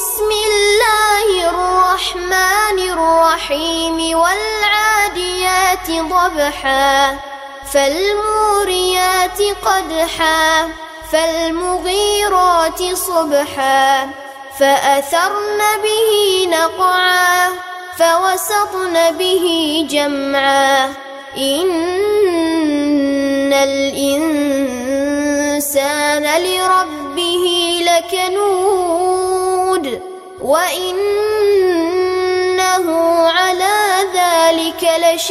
بسم الله الرحمن الرحيم والعاديات ضبحا فالموريات قدحا فالمغيرات صبحا فأثرن به نقعا فوسطن به جمعا إن الإنسان لربه لكنود وإنه على ذلك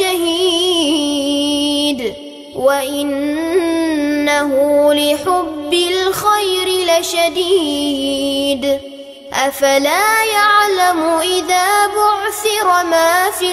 لشهيد وإنه لحب الخير لشديد أفلا يعلم إذا بعثر ما في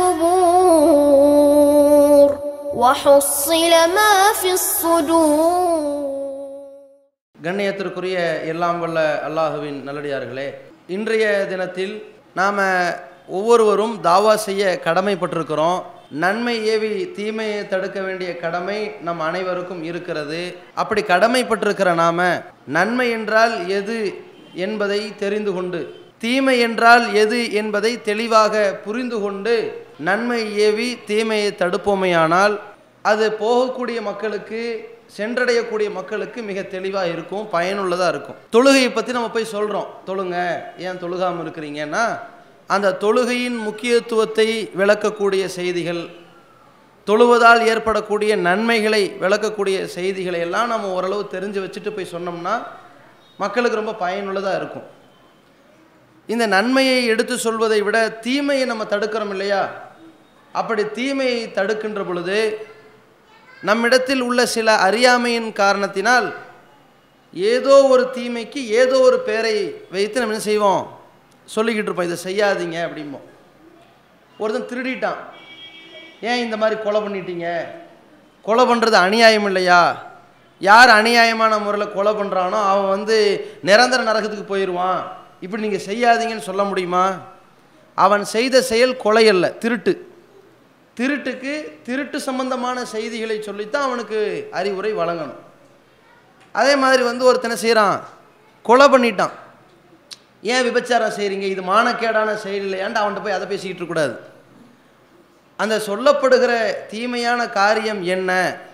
القبور وحصل ما في الصدور கண்ணியத்திற்குரிய எல்லாம் வல்ல அல்லாஹுவின் நல்லடியார்களே இன்றைய தினத்தில் நாம் ஒவ்வொருவரும் தாவா செய்ய கடமைப்பட்டிருக்கிறோம் நன்மை ஏவி தீமையை தடுக்க வேண்டிய கடமை நம் அனைவருக்கும் இருக்கிறது அப்படி கடமைப்பட்டிருக்கிற நாம நன்மை என்றால் எது என்பதை தெரிந்து கொண்டு தீமை என்றால் எது என்பதை தெளிவாக புரிந்து கொண்டு நன்மை ஏவி தீமையை தடுப்போமையானால் அது போகக்கூடிய மக்களுக்கு சென்றடையக்கூடிய மக்களுக்கு மிக தெளிவாக இருக்கும் பயனுள்ளதாக இருக்கும் தொழுகையை பற்றி நம்ம போய் சொல்கிறோம் தொழுங்க ஏன் தொழுகாமல் இருக்கிறீங்கன்னா அந்த தொழுகையின் முக்கியத்துவத்தை விளக்கக்கூடிய செய்திகள் தொழுவதால் ஏற்படக்கூடிய நன்மைகளை விளக்கக்கூடிய செய்திகளை எல்லாம் நம்ம ஓரளவு தெரிஞ்சு வச்சுட்டு போய் சொன்னோம்னா மக்களுக்கு ரொம்ப பயனுள்ளதாக இருக்கும் இந்த நன்மையை எடுத்து சொல்வதை விட தீமையை நம்ம தடுக்கிறோம் இல்லையா அப்படி தீமையை தடுக்கின்ற பொழுது நம்மிடத்தில் உள்ள சில அறியாமையின் காரணத்தினால் ஏதோ ஒரு தீமைக்கு ஏதோ ஒரு பெயரை வைத்து நம்ம என்ன செய்வோம் சொல்லிக்கிட்டு இருப்போம் இதை செய்யாதீங்க அப்படிம்போம் ஒருத்தன் திருடிட்டான் ஏன் இந்த மாதிரி கொலை பண்ணிட்டீங்க கொலை பண்ணுறது அநியாயம் இல்லையா யார் அநியாயமான முறையில் கொலை பண்ணுறானோ அவன் வந்து நிரந்தர நரகத்துக்கு போயிடுவான் இப்படி நீங்கள் செய்யாதீங்கன்னு சொல்ல முடியுமா அவன் செய்த செயல் கொலை அல்ல திருட்டு திருட்டுக்கு திருட்டு சம்பந்தமான செய்திகளை சொல்லித்தான் அவனுக்கு அறிவுரை வழங்கணும் அதே மாதிரி வந்து ஒருத்தனை செய்கிறான் கொலை பண்ணிட்டான் ஏன் விபச்சாரம் செய்கிறீங்க இது மானக்கேடான செயல் இல்லையான்ட்டு அவன்கிட்ட போய் அதை பேசிக்கிட்டு இருக்கக்கூடாது அந்த சொல்லப்படுகிற தீமையான காரியம் என்ன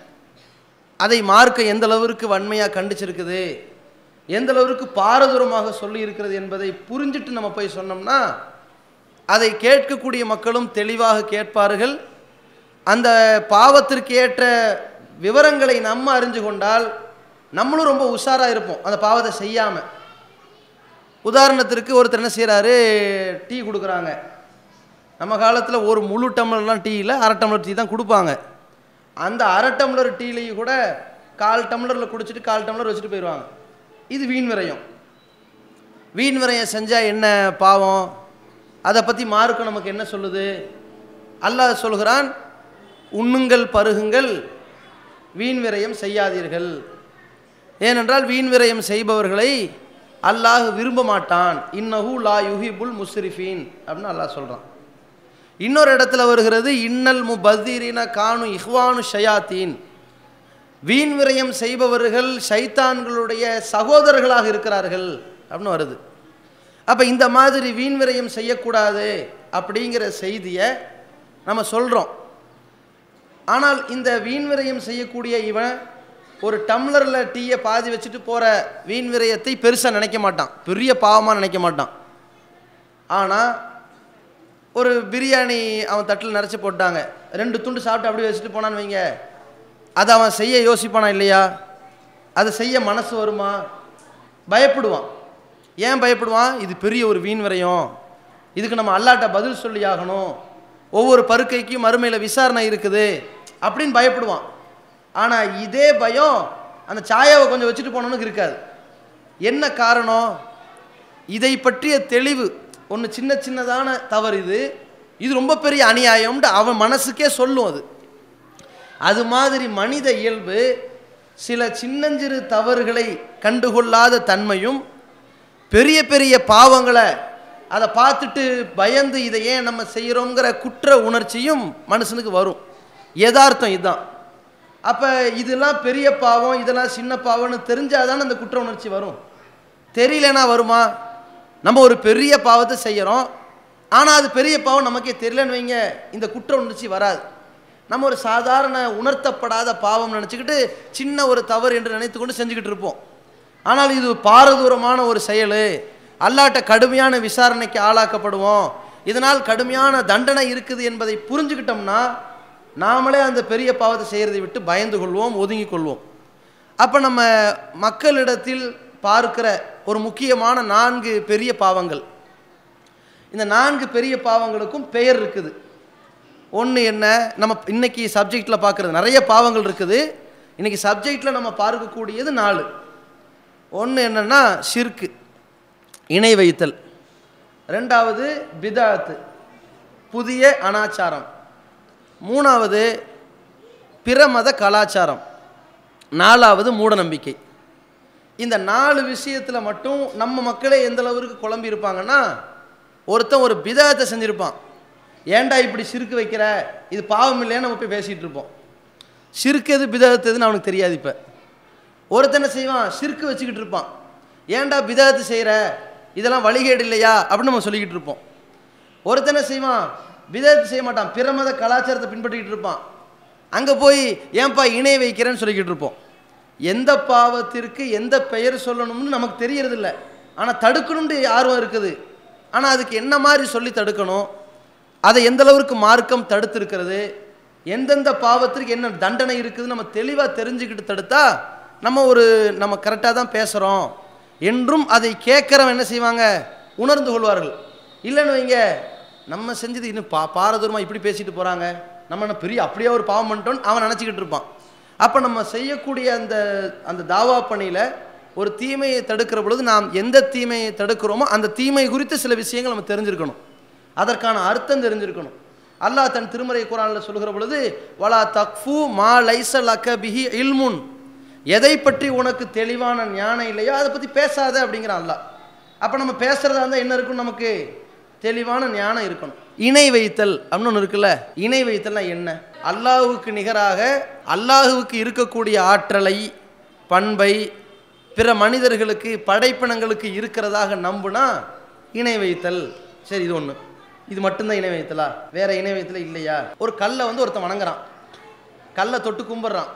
அதை மார்க்க எந்த அளவிற்கு வன்மையாக கண்டிச்சிருக்குது எந்த அளவிற்கு பாரதூரமாக சொல்லி இருக்கிறது என்பதை புரிஞ்சிட்டு நம்ம போய் சொன்னோம்னா அதை கேட்கக்கூடிய மக்களும் தெளிவாக கேட்பார்கள் அந்த பாவத்திற்கு ஏற்ற விவரங்களை நம்ம அறிஞ்சு கொண்டால் நம்மளும் ரொம்ப உஷாராக இருப்போம் அந்த பாவத்தை செய்யாமல் உதாரணத்திற்கு ஒருத்தர் என்ன செய்கிறாரு டீ கொடுக்குறாங்க நம்ம காலத்தில் ஒரு முழு டம்ளர்லாம் டீ இல்லை அரை டம்ளர் டீ தான் கொடுப்பாங்க அந்த அரை டம்ளர் டீலையும் கூட கால் டம்ளரில் குடிச்சிட்டு கால் டம்ளர் வச்சுட்டு போயிடுவாங்க இது வீண் விரயம் வீண் விரயம் செஞ்சால் என்ன பாவம் அதை பற்றி மார்க்கம் நமக்கு என்ன சொல்லுது அல்லாஹ் சொல்கிறான் உண்ணுங்கள் பருகுங்கள் வீண் விரயம் செய்யாதீர்கள் ஏனென்றால் வீண் விரயம் செய்பவர்களை அல்லாஹ் விரும்ப மாட்டான் இன்னஹு லா யுஹிபுல் முஸ்ரிஃபீன் அப்படின்னு அல்லாஹ் சொல்கிறான் இன்னொரு இடத்துல வருகிறது இன்னல் முபத்தீரின கானு இஹ்வானு ஷயாத்தீன் வீண் விரயம் செய்பவர்கள் ஷைத்தான்களுடைய சகோதரர்களாக இருக்கிறார்கள் அப்படின்னு வருது அப்போ இந்த மாதிரி வீண் விரயம் செய்யக்கூடாது அப்படிங்கிற செய்தியை நம்ம சொல்கிறோம் ஆனால் இந்த வீண் விரயம் செய்யக்கூடிய இவன் ஒரு டம்ளரில் டீயை பாதி வச்சுட்டு போகிற வீண் விரயத்தை பெருசாக நினைக்க மாட்டான் பெரிய பாவமாக நினைக்க மாட்டான் ஆனால் ஒரு பிரியாணி அவன் தட்டில் நிறச்சி போட்டாங்க ரெண்டு துண்டு சாப்பிட்டு அப்படியே வச்சுட்டு போனான்னு வைங்க அதை அவன் செய்ய யோசிப்பானா இல்லையா அதை செய்ய மனசு வருமா பயப்படுவான் ஏன் பயப்படுவான் இது பெரிய ஒரு வீண் விரயம் இதுக்கு நம்ம அல்லாட்ட பதில் சொல்லி ஆகணும் ஒவ்வொரு பருக்கைக்கும் மறுமையில் விசாரணை இருக்குது அப்படின்னு பயப்படுவான் ஆனால் இதே பயம் அந்த சாயாவை கொஞ்சம் வச்சுட்டு போனவனுக்கு இருக்காது என்ன காரணம் இதை பற்றிய தெளிவு ஒன்று சின்ன சின்னதான தவறு இது இது ரொம்ப பெரிய அநியாயம்னு அவன் மனசுக்கே சொல்லும் அது அது மாதிரி மனித இயல்பு சில சின்னஞ்சிறு தவறுகளை கண்டுகொள்ளாத தன்மையும் பெரிய பெரிய பாவங்களை அதை பார்த்துட்டு பயந்து இதை ஏன் நம்ம செய்கிறோங்கிற குற்ற உணர்ச்சியும் மனுஷனுக்கு வரும் யதார்த்தம் இதுதான் அப்போ இதெல்லாம் பெரிய பாவம் இதெல்லாம் சின்ன பாவம்னு தெரிஞ்சாதானே அந்த குற்ற உணர்ச்சி வரும் தெரியலனா வருமா நம்ம ஒரு பெரிய பாவத்தை செய்கிறோம் ஆனால் அது பெரிய பாவம் நமக்கே தெரியலன்னு வைங்க இந்த குற்ற உணர்ச்சி வராது நம்ம ஒரு சாதாரண உணர்த்தப்படாத பாவம் நினச்சிக்கிட்டு சின்ன ஒரு தவறு என்று நினைத்து கொண்டு செஞ்சுக்கிட்டு இருப்போம் ஆனால் இது பாரதூரமான ஒரு செயல் அல்லாட்ட கடுமையான விசாரணைக்கு ஆளாக்கப்படுவோம் இதனால் கடுமையான தண்டனை இருக்குது என்பதை புரிஞ்சுக்கிட்டோம்னா நாமளே அந்த பெரிய பாவத்தை செய்கிறதை விட்டு பயந்து கொள்வோம் ஒதுங்கி கொள்வோம் அப்போ நம்ம மக்களிடத்தில் பார்க்கிற ஒரு முக்கியமான நான்கு பெரிய பாவங்கள் இந்த நான்கு பெரிய பாவங்களுக்கும் பெயர் இருக்குது ஒன்று என்ன நம்ம இன்னைக்கு சப்ஜெக்டில் பார்க்குறது நிறைய பாவங்கள் இருக்குது இன்னைக்கு சப்ஜெக்டில் நம்ம பார்க்கக்கூடியது நாலு ஒன்று என்னன்னா ஷிர்க்கு இணை வைத்தல் ரெண்டாவது பிதாத்து புதிய அனாச்சாரம் மூணாவது பிற மத கலாச்சாரம் நாலாவது மூடநம்பிக்கை இந்த நாலு விஷயத்தில் மட்டும் நம்ம மக்களே எந்த அளவுக்கு குழம்பி இருப்பாங்கன்னா ஒருத்தன் ஒரு பிதாத்தை செஞ்சுருப்பான் ஏன்டா இப்படி சிறுக்கு வைக்கிற இது பாவம் இல்லைன்னு நம்ம போய் பேசிகிட்டு இருப்போம் சிறுக்கு எது பிதாத்து எதுன்னு அவனுக்கு தெரியாது இப்போ ஒருத்தனை செய்வான் சிறுக்கு வச்சுக்கிட்டு இருப்பான் ஏன்டா பிதாத்து செய்கிற இதெல்லாம் வழிகேடு இல்லையா அப்படின்னு நம்ம சொல்லிக்கிட்டு இருப்போம் ஒருத்தனை செய்வான் பிதாத்து செய்ய மாட்டான் பிற மத கலாச்சாரத்தை பின்பற்றிக்கிட்டு இருப்பான் அங்கே போய் ஏன்பா இணை வைக்கிறேன்னு சொல்லிக்கிட்டு இருப்போம் எந்த பாவத்திற்கு எந்த பெயர் சொல்லணும்னு நமக்கு தெரியறதில்ல ஆனால் தடுக்கணும்னு ஆர்வம் இருக்குது ஆனால் அதுக்கு என்ன மாதிரி சொல்லி தடுக்கணும் அதை எந்த அளவுக்கு மார்க்கம் தடுத்திருக்கிறது எந்தெந்த பாவத்திற்கு என்ன தண்டனை இருக்குதுன்னு நம்ம தெளிவாக தெரிஞ்சுக்கிட்டு தடுத்தா நம்ம ஒரு நம்ம கரெக்டாக தான் பேசுகிறோம் என்றும் அதை கேட்குறவன் என்ன செய்வாங்க உணர்ந்து கொள்வார்கள் இல்லைன்னு வைங்க நம்ம செஞ்சது இன்னும் பா பாரதூரமாக இப்படி பேசிட்டு போகிறாங்க நம்ம என்ன பெரிய அப்படியே ஒரு பாவம் பண்ணிட்டோன்னு அவன் நினச்சிக்கிட்டு இருப்பான் அப்போ நம்ம செய்யக்கூடிய அந்த அந்த தாவா பணியில் ஒரு தீமையை தடுக்கிற பொழுது நாம் எந்த தீமையை தடுக்கிறோமோ அந்த தீமை குறித்து சில விஷயங்கள் நம்ம தெரிஞ்சிருக்கணும் அதற்கான அர்த்தம் தெரிஞ்சிருக்கணும் அல்லாஹ் தன் திருமறை குரானில் சொல்கிற பொழுது வலா தக்ஃபு மா லைச லக்க பிஹி இல்முன் எதை பற்றி உனக்கு தெளிவான ஞானம் இல்லையோ அதை பற்றி பேசாத அப்படிங்கிறான் அல்லாஹ் அப்போ நம்ம பேசுகிறதா இருந்தால் என்ன இருக்கும் நமக்கு தெளிவான ஞானம் இருக்கணும் இணை வைத்தல் அப்படின்னு ஒன்று இருக்குல்ல இணை வைத்தல்னா என்ன அல்லாஹுவுக்கு நிகராக அல்லாஹுவுக்கு இருக்கக்கூடிய ஆற்றலை பண்பை பிற மனிதர்களுக்கு படைப்பினங்களுக்கு இருக்கிறதாக நம்புனா இணை வைத்தல் சரி இது ஒன்று இது மட்டும்தான் இணை வைத்தலா வேற இணை வைத்தல இல்லையா ஒரு கல்லை வந்து ஒருத்தன் வணங்குறான் கல்லை தொட்டு கும்பிட்றான்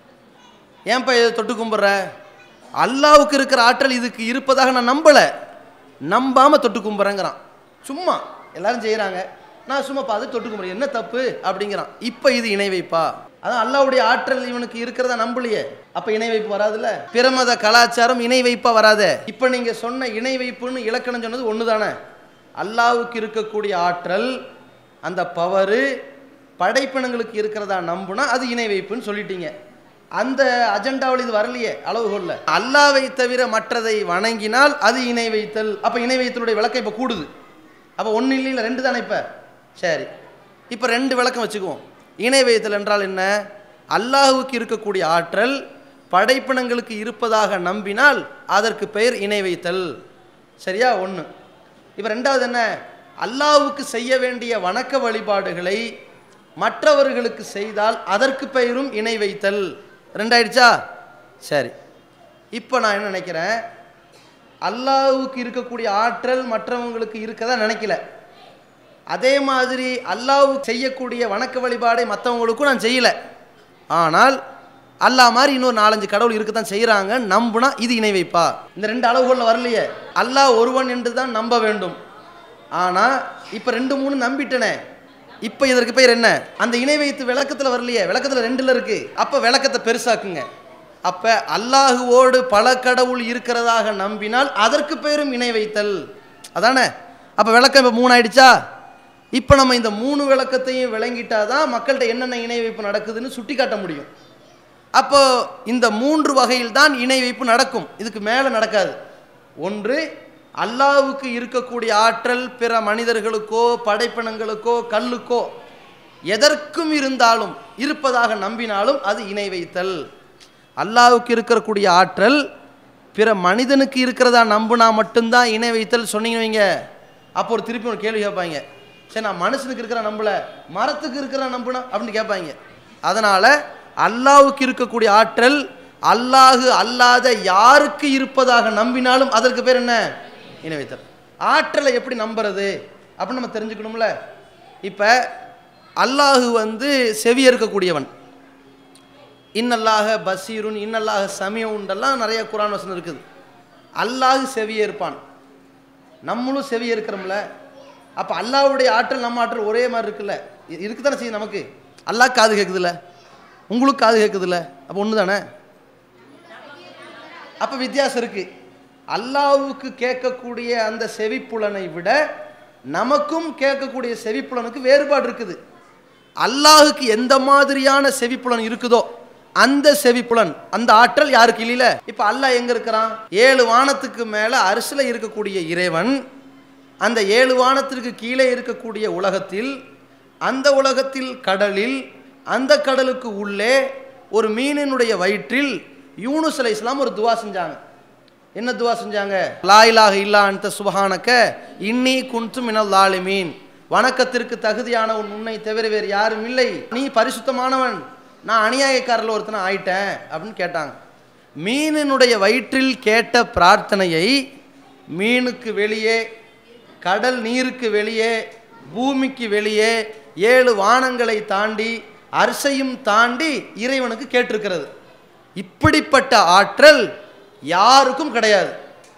ஏன்பா இதை தொட்டு கும்பிட்ற அல்லாவுக்கு இருக்கிற ஆற்றல் இதுக்கு இருப்பதாக நான் நம்பலை நம்பாமல் தொட்டு கும்பிட்றேங்கிறான் சும்மா எல்லாரும் செய்கிறாங்க நான் சும்மா பார்த்து தொட்டு கும்பிட்றேன் என்ன தப்பு அப்படிங்கிறான் இப்போ இது இணை வைப்பா அதான் அல்லாவுடைய ஆற்றல் இவனுக்கு இருக்கிறதா நம்பலையே அப்போ இணை வைப்பு வராதுல்ல பிரமத கலாச்சாரம் இணை வைப்பா வராதே இப்போ நீங்கள் சொன்ன இணை வைப்புன்னு இலக்கணம் சொன்னது ஒன்று தானே அல்லாவுக்கு இருக்கக்கூடிய ஆற்றல் அந்த பவரு படைப்பினங்களுக்கு இருக்கிறதா நம்புனா அது இணை வைப்புன்னு சொல்லிட்டீங்க அந்த அஜெண்டாவில் இது வரலையே அளவுகோல்ல அல்லாவை தவிர மற்றதை வணங்கினால் அது இணை வைத்தல் அப்போ இணை வைத்தலுடைய விளக்கம் இப்போ கூடுது அப்போ ஒன்று இல்லை ரெண்டு தானே இப்போ சரி இப்போ ரெண்டு விளக்கம் வச்சுக்குவோம் இணை வைத்தல் என்றால் என்ன அல்லாஹுவுக்கு இருக்கக்கூடிய ஆற்றல் படைப்பினங்களுக்கு இருப்பதாக நம்பினால் அதற்கு பெயர் இணை வைத்தல் சரியா ஒன்று இப்போ ரெண்டாவது என்ன அல்லாஹ்வுக்கு செய்ய வேண்டிய வணக்க வழிபாடுகளை மற்றவர்களுக்கு செய்தால் அதற்கு பெயரும் இணை வைத்தல் ரெண்டாயிடுச்சா சரி இப்போ நான் என்ன நினைக்கிறேன் அல்லாஹ்வுக்கு இருக்கக்கூடிய ஆற்றல் மற்றவங்களுக்கு இருக்கதா நினைக்கல அதே மாதிரி அல்லாஹ்வுக்கு செய்யக்கூடிய வணக்க வழிபாடை மற்றவங்களுக்கும் நான் செய்யலை ஆனால் அல்லாஹ் மாதிரி இன்னொரு நாலஞ்சு கடவுள் இருக்கத்தான் செய்கிறாங்க நம்புனா இது இணை வைப்பா இந்த ரெண்டு அளவுகளில் வரலையே அல்லாஹ் ஒருவன் என்று தான் நம்ப வேண்டும் ஆனால் இப்போ ரெண்டு மூணு நம்பிட்டனே இப்போ இதற்கு பேர் என்ன அந்த இணை வைத்து விளக்கத்தில் வரலையே விளக்கத்தில் ரெண்டில் இருக்கு அப்போ விளக்கத்தை பெருசாக்குங்க அப்போ அல்லாஹுவோடு பல கடவுள் இருக்கிறதாக நம்பினால் அதற்கு பேரும் இணை வைத்தல் அதானே அப்போ விளக்கம் இப்போ மூணு ஆயிடுச்சா இப்போ நம்ம இந்த மூணு விளக்கத்தையும் விளங்கிட்டாதான் மக்கள்கிட்ட என்னென்ன இணை வைப்பு நடக்குதுன்னு சுட்டி காட்ட முடியும் அப்போ இந்த மூன்று வகையில் தான் இணை வைப்பு நடக்கும் இதுக்கு மேலே நடக்காது ஒன்று அல்லாவுக்கு இருக்கக்கூடிய ஆற்றல் பிற மனிதர்களுக்கோ படைப்பினங்களுக்கோ கல்லுக்கோ எதற்கும் இருந்தாலும் இருப்பதாக நம்பினாலும் அது இணை வைத்தல் அல்லாவுக்கு இருக்கக்கூடிய ஆற்றல் பிற மனிதனுக்கு இருக்கிறதா நம்புனா மட்டும்தான் இணை வைத்தல் சொன்னீங்க வைங்க அப்போ ஒரு திருப்பி ஒரு கேள்வி கேட்பாங்க சரி நான் மனுஷனுக்கு இருக்கிற நம்பல மரத்துக்கு இருக்கிற நம்புனா அப்படின்னு கேட்பாங்க அதனால் அல்லாவுக்கு இருக்கக்கூடிய ஆற்றல் அல்லாஹு அல்லாத யாருக்கு இருப்பதாக நம்பினாலும் அதற்கு பேர் என்ன இணை வைத்தல் ஆற்றலை எப்படி நம்புறது அப்படின்னு நம்ம தெரிஞ்சுக்கணும்ல இப்போ அல்லாஹு வந்து செவியறுக்கக்கூடியவன் இன்னல்லாக பசீருன் இன்னல்லாக சமியவுண்டெல்லாம் நிறைய குரான் வசனம் இருக்குது அல்லாஹ் செவியேற்பான் நம்மளும் செவியேற்கிறோம்ல அப்போ அல்லாஹ்வுடைய ஆற்றல் நம்ம ஆற்றல் ஒரே மாதிரி இருக்குல்ல இ- இருக்குதானே செய்யும் நமக்கு அல்லாஹ் காது கேட்குதுல்ல உங்களுக்கு காது கேட்குதுல்ல அப்போ ஒன்று தானே அப்போ வித்தியாசம் இருக்கு அல்லாஹ்வுக்கு கேட்கக்கூடிய அந்த செவிப்புலனை விட நமக்கும் கேட்கக்கூடிய செவிப்புலனுக்கு வேறுபாடு இருக்குது அல்லாஹுக்கு எந்த மாதிரியான செவிப்புலன் இருக்குதோ அந்த செவிப்புலன் அந்த ஆற்றல் யாருக்கு இல்லையில இப்போ அல்லாஹ் எங்க இருக்கிறான் ஏழு வானத்துக்கு மேலே அரிசில இருக்கக்கூடிய இறைவன் அந்த ஏழு வானத்திற்கு கீழே இருக்கக்கூடிய உலகத்தில் அந்த உலகத்தில் கடலில் அந்த கடலுக்கு உள்ளே ஒரு மீனினுடைய வயிற்றில் யூனுஸ் அலை இஸ்லாம் ஒரு துவா செஞ்சாங்க என்ன துவா செஞ்சாங்க லா இலாஹ இல்லா அந்த சுபஹானக்க இன்னி குன்து மினல் லாலிமீன் வணக்கத்திற்கு தகுதியான உன் உன்னை தவிர வேறு யாரும் இல்லை நீ பரிசுத்தமானவன் நான் அநியாயக்காரில் ஒருத்தனை ஆயிட்டேன் அப்படின்னு கேட்டாங்க மீனினுடைய வயிற்றில் கேட்ட பிரார்த்தனையை மீனுக்கு வெளியே கடல் நீருக்கு வெளியே பூமிக்கு வெளியே ஏழு வானங்களை தாண்டி அரிசையும் தாண்டி இறைவனுக்கு கேட்டிருக்கிறது இப்படிப்பட்ட ஆற்றல் யாருக்கும் கிடையாது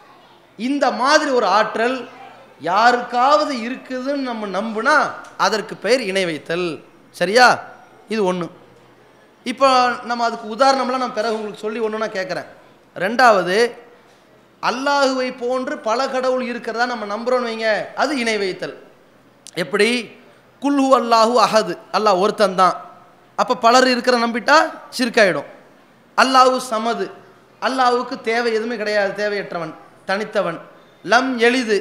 இந்த மாதிரி ஒரு ஆற்றல் யாருக்காவது இருக்குதுன்னு நம்ம நம்புனா அதற்கு பெயர் இணை வைத்தல் சரியா இது ஒன்று இப்போ நம்ம அதுக்கு உதாரணம்லாம் நான் பிறகு உங்களுக்கு சொல்லி ஒன்று நான் கேட்குறேன் ரெண்டாவது அல்லாஹுவை போன்று பல கடவுள் இருக்கிறதா நம்ம நம்புறோம்னு வைங்க அது இணை வைத்தல் எப்படி குல்ஹு அல்லாஹு அஹது அல்லாஹ் ஒருத்தன் தான் அப்போ பலர் இருக்கிற நம்பிட்டா சிறுக்காயிடும் அல்லாஹு சமது அல்லாஹுக்கு தேவை எதுவுமே கிடையாது தேவையற்றவன் தனித்தவன் லம் எளிது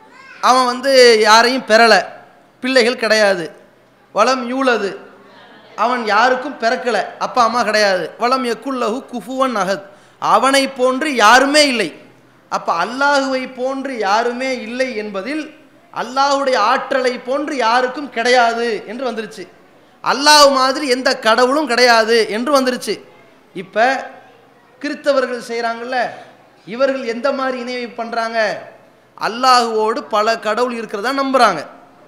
அவன் வந்து யாரையும் பெறலை பிள்ளைகள் கிடையாது வளம் யூலது அவன் யாருக்கும் பிறக்கலை அப்பா அம்மா கிடையாது வளம் எக்குல்லஹு குஃபுவன் அகத் அவனை போன்று யாருமே இல்லை அப்போ அல்லாஹுவை போன்று யாருமே இல்லை என்பதில் அல்லாஹுடைய ஆற்றலை போன்று யாருக்கும் கிடையாது என்று வந்துருச்சு அல்லாஹ் மாதிரி எந்த கடவுளும் கிடையாது என்று வந்துருச்சு இப்போ கிறித்தவர்கள் செய்கிறாங்கல்ல இவர்கள் எந்த மாதிரி இணைவை பண்ணுறாங்க அல்லாஹுவோடு பல கடவுள் இருக்கிறதா நம்புகிறாங்க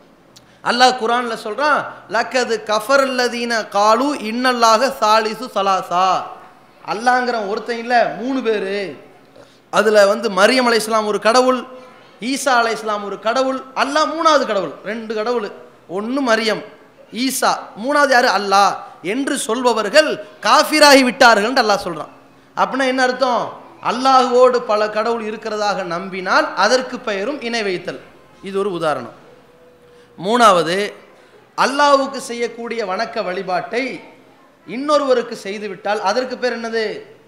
அல்லாஹ் குரான்ல சொல்றான் லக்கது கஃபர் அல்லதீன காலு இன்னல்லாக சாலிசு சலாசா அல்லாங்கிற ஒருத்தன் இல்லை மூணு பேர் அதில் வந்து மரியம் அலை ஒரு கடவுள் ஈசா அலை ஒரு கடவுள் அல்லாஹ் மூணாவது கடவுள் ரெண்டு கடவுள் ஒன்று மரியம் ஈசா மூணாவது யார் அல்லாஹ் என்று சொல்பவர்கள் காஃபிராகி விட்டார்கள் அல்லாஹ் சொல்கிறான் அப்படின்னா என்ன அர்த்தம் அல்லாஹுவோடு பல கடவுள் இருக்கிறதாக நம்பினால் அதற்கு பெயரும் இணை வைத்தல் இது ஒரு உதாரணம் மூணாவது அல்லாஹ்வுக்கு செய்யக்கூடிய வணக்க வழிபாட்டை இன்னொருவருக்கு செய்துவிட்டால் அதற்கு பேர் என்னது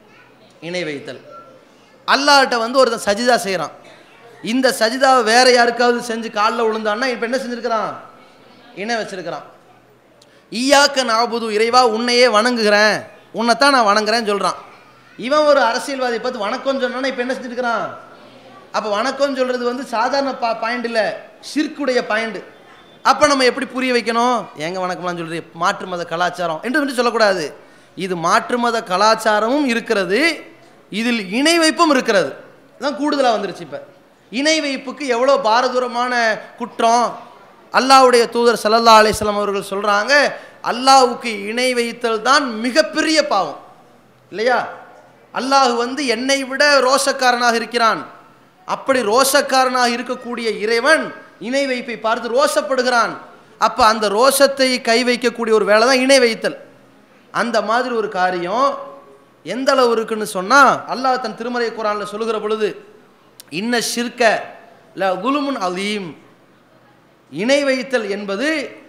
இணை வைத்தல் அல்லாஹ்ட்ட வந்து ஒருத்தன் சஜிதா செய்கிறான் இந்த சஜிதாவை வேற யாருக்காவது செஞ்சு காலில் விழுந்தான்னா இப்போ என்ன செஞ்சிருக்கிறான் இணை வச்சிருக்கிறான் ஈயாக்க நாபுது இறைவா உன்னையே வணங்குகிறேன் உன்னைத்தான் நான் வணங்குறேன்னு சொல்கிறான் இவன் ஒரு அரசியல்வாதி பார்த்து வணக்கம் சொன்னான்னா இப்போ என்ன செஞ்சிருக்கிறான் அப்போ வணக்கம் சொல்கிறது வந்து சாதாரண பா பாயிண்ட் இல்லை சிற்குடைய பாயிண்ட் அப்போ நம்ம எப்படி புரிய வைக்கணும் எங்க வணக்கம்லாம் சொல்றது மாற்று மத கலாச்சாரம் என்று வந்து சொல்லக்கூடாது இது மாற்று மத கலாச்சாரமும் இருக்கிறது இதில் இணை வைப்பும் இருக்கிறது தான் கூடுதலாக வந்துருச்சு இப்போ இணை வைப்புக்கு எவ்வளோ பாரதூரமான குற்றம் அல்லாஹ்வுடைய தூதர் ஸல்லல்லாஹு அலைஹி வஸல்லம் அவர்கள் சொல்கிறாங்க அல்லாஹ்வுக்கு இணை வைத்தல் தான் மிகப்பெரிய பாவம் இல்லையா அல்லாஹ் வந்து என்னை விட ரோஷக்காரனாக இருக்கிறான் அப்படி ரோஷக்காரனாக இருக்கக்கூடிய இறைவன் இணை வைப்பை பார்த்து ரோஷப்படுகிறான் அப்போ அந்த ரோஷத்தை கை வைக்கக்கூடிய ஒரு வேலை தான் இணை வைத்தல் அந்த மாதிரி ஒரு காரியம் எந்த அளவு இருக்குன்னு சொன்னால் அல்லாஹ் தன் திருமறை குரானில் சொல்லுகிற பொழுது இன்ன ஷிர்க ல குலுமுன் அலீம் இணை வைத்தல் என்பது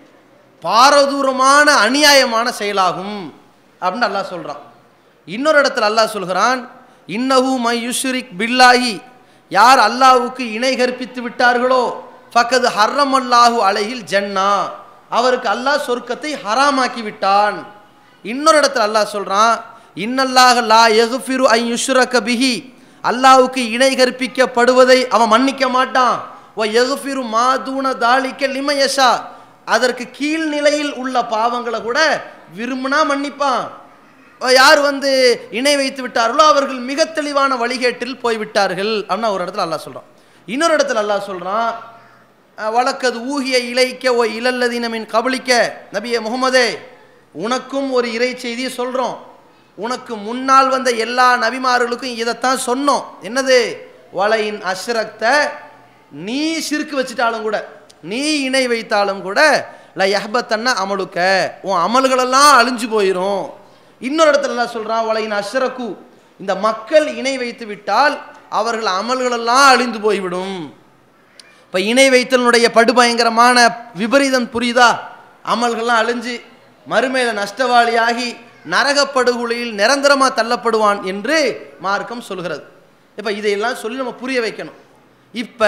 பாரதூரமான அநியாயமான செயலாகும் அப்படின்னு அல்லாஹ் சொல்கிறான் இன்னொரு இடத்துல அல்லாஹ் சொல்கிறான் இன்னஹு மை யுஷ்ரிக் பில்லாஹி யார் அல்லாஹ்வுக்கு இணை கற்பித்து விட்டார்களோ ஃபக்கது ஹர்ரம் அல்லாஹு அலையில் ஜன்னா அவருக்கு அல்லாஹ் சொர்க்கத்தை ஹராமாக்கி விட்டான் இன்னொரு இடத்துல அல்லாஹ் சொல்கிறான் இன்னல்லாஹ் லா எகுஃபிரு ஐ யுஷ்ரக பிஹி அல்லாஹ்வுக்கு இணை கற்பிக்கப்படுவதை அவன் மன்னிக்க மாட்டான் வ எகுஃபிரு மாதூன தாலிக்க லிமயஷா அதற்கு கீழ்நிலையில் உள்ள பாவங்களை கூட விரும்பினா மன்னிப்பான் யார் வந்து இணை வைத்து விட்டார்களோ அவர்கள் மிக தெளிவான வழிகேட்டில் போய்விட்டார்கள் அப்படின்னு ஒரு இடத்துல அல்லாஹ் சொல்கிறான் இன்னொரு இடத்துல அல்லாஹ் சொல்கிறான் வழக்கது ஊகிய இலைக்க ஓ இலல்லதீனமின் கபலிக்க நபியே முகமதே உனக்கும் ஒரு இறை செய்தியை சொல்கிறோம் உனக்கு முன்னால் வந்த எல்லா நபிமார்களுக்கும் இதைத்தான் சொன்னோம் என்னது வலையின் அஷ்ரக்த நீ சிறுக்கு வச்சிட்டாலும் கூட நீ இணை வைத்தாலும் கூட ல யஹ்பத்தன்ன அமலுக்க உன் அமல்களெல்லாம் அழிஞ்சு போயிடும் இன்னொரு இடத்துல எல்லாம் சொல்கிறான் வலையின் அஷ்ரக்கு இந்த மக்கள் இணை வைத்து விட்டால் அவர்கள் அமல்களெல்லாம் அழிந்து போய்விடும் இப்போ இணை வைத்தலினுடைய படுபயங்கரமான விபரீதம் புரியுதா அமல்கள்லாம் அழிஞ்சு மறுமையில் நஷ்டவாளியாகி நரகப்படுகொலையில் நிரந்தரமாக தள்ளப்படுவான் என்று மார்க்கம் சொல்கிறது இப்போ இதையெல்லாம் சொல்லி நம்ம புரிய வைக்கணும் இப்போ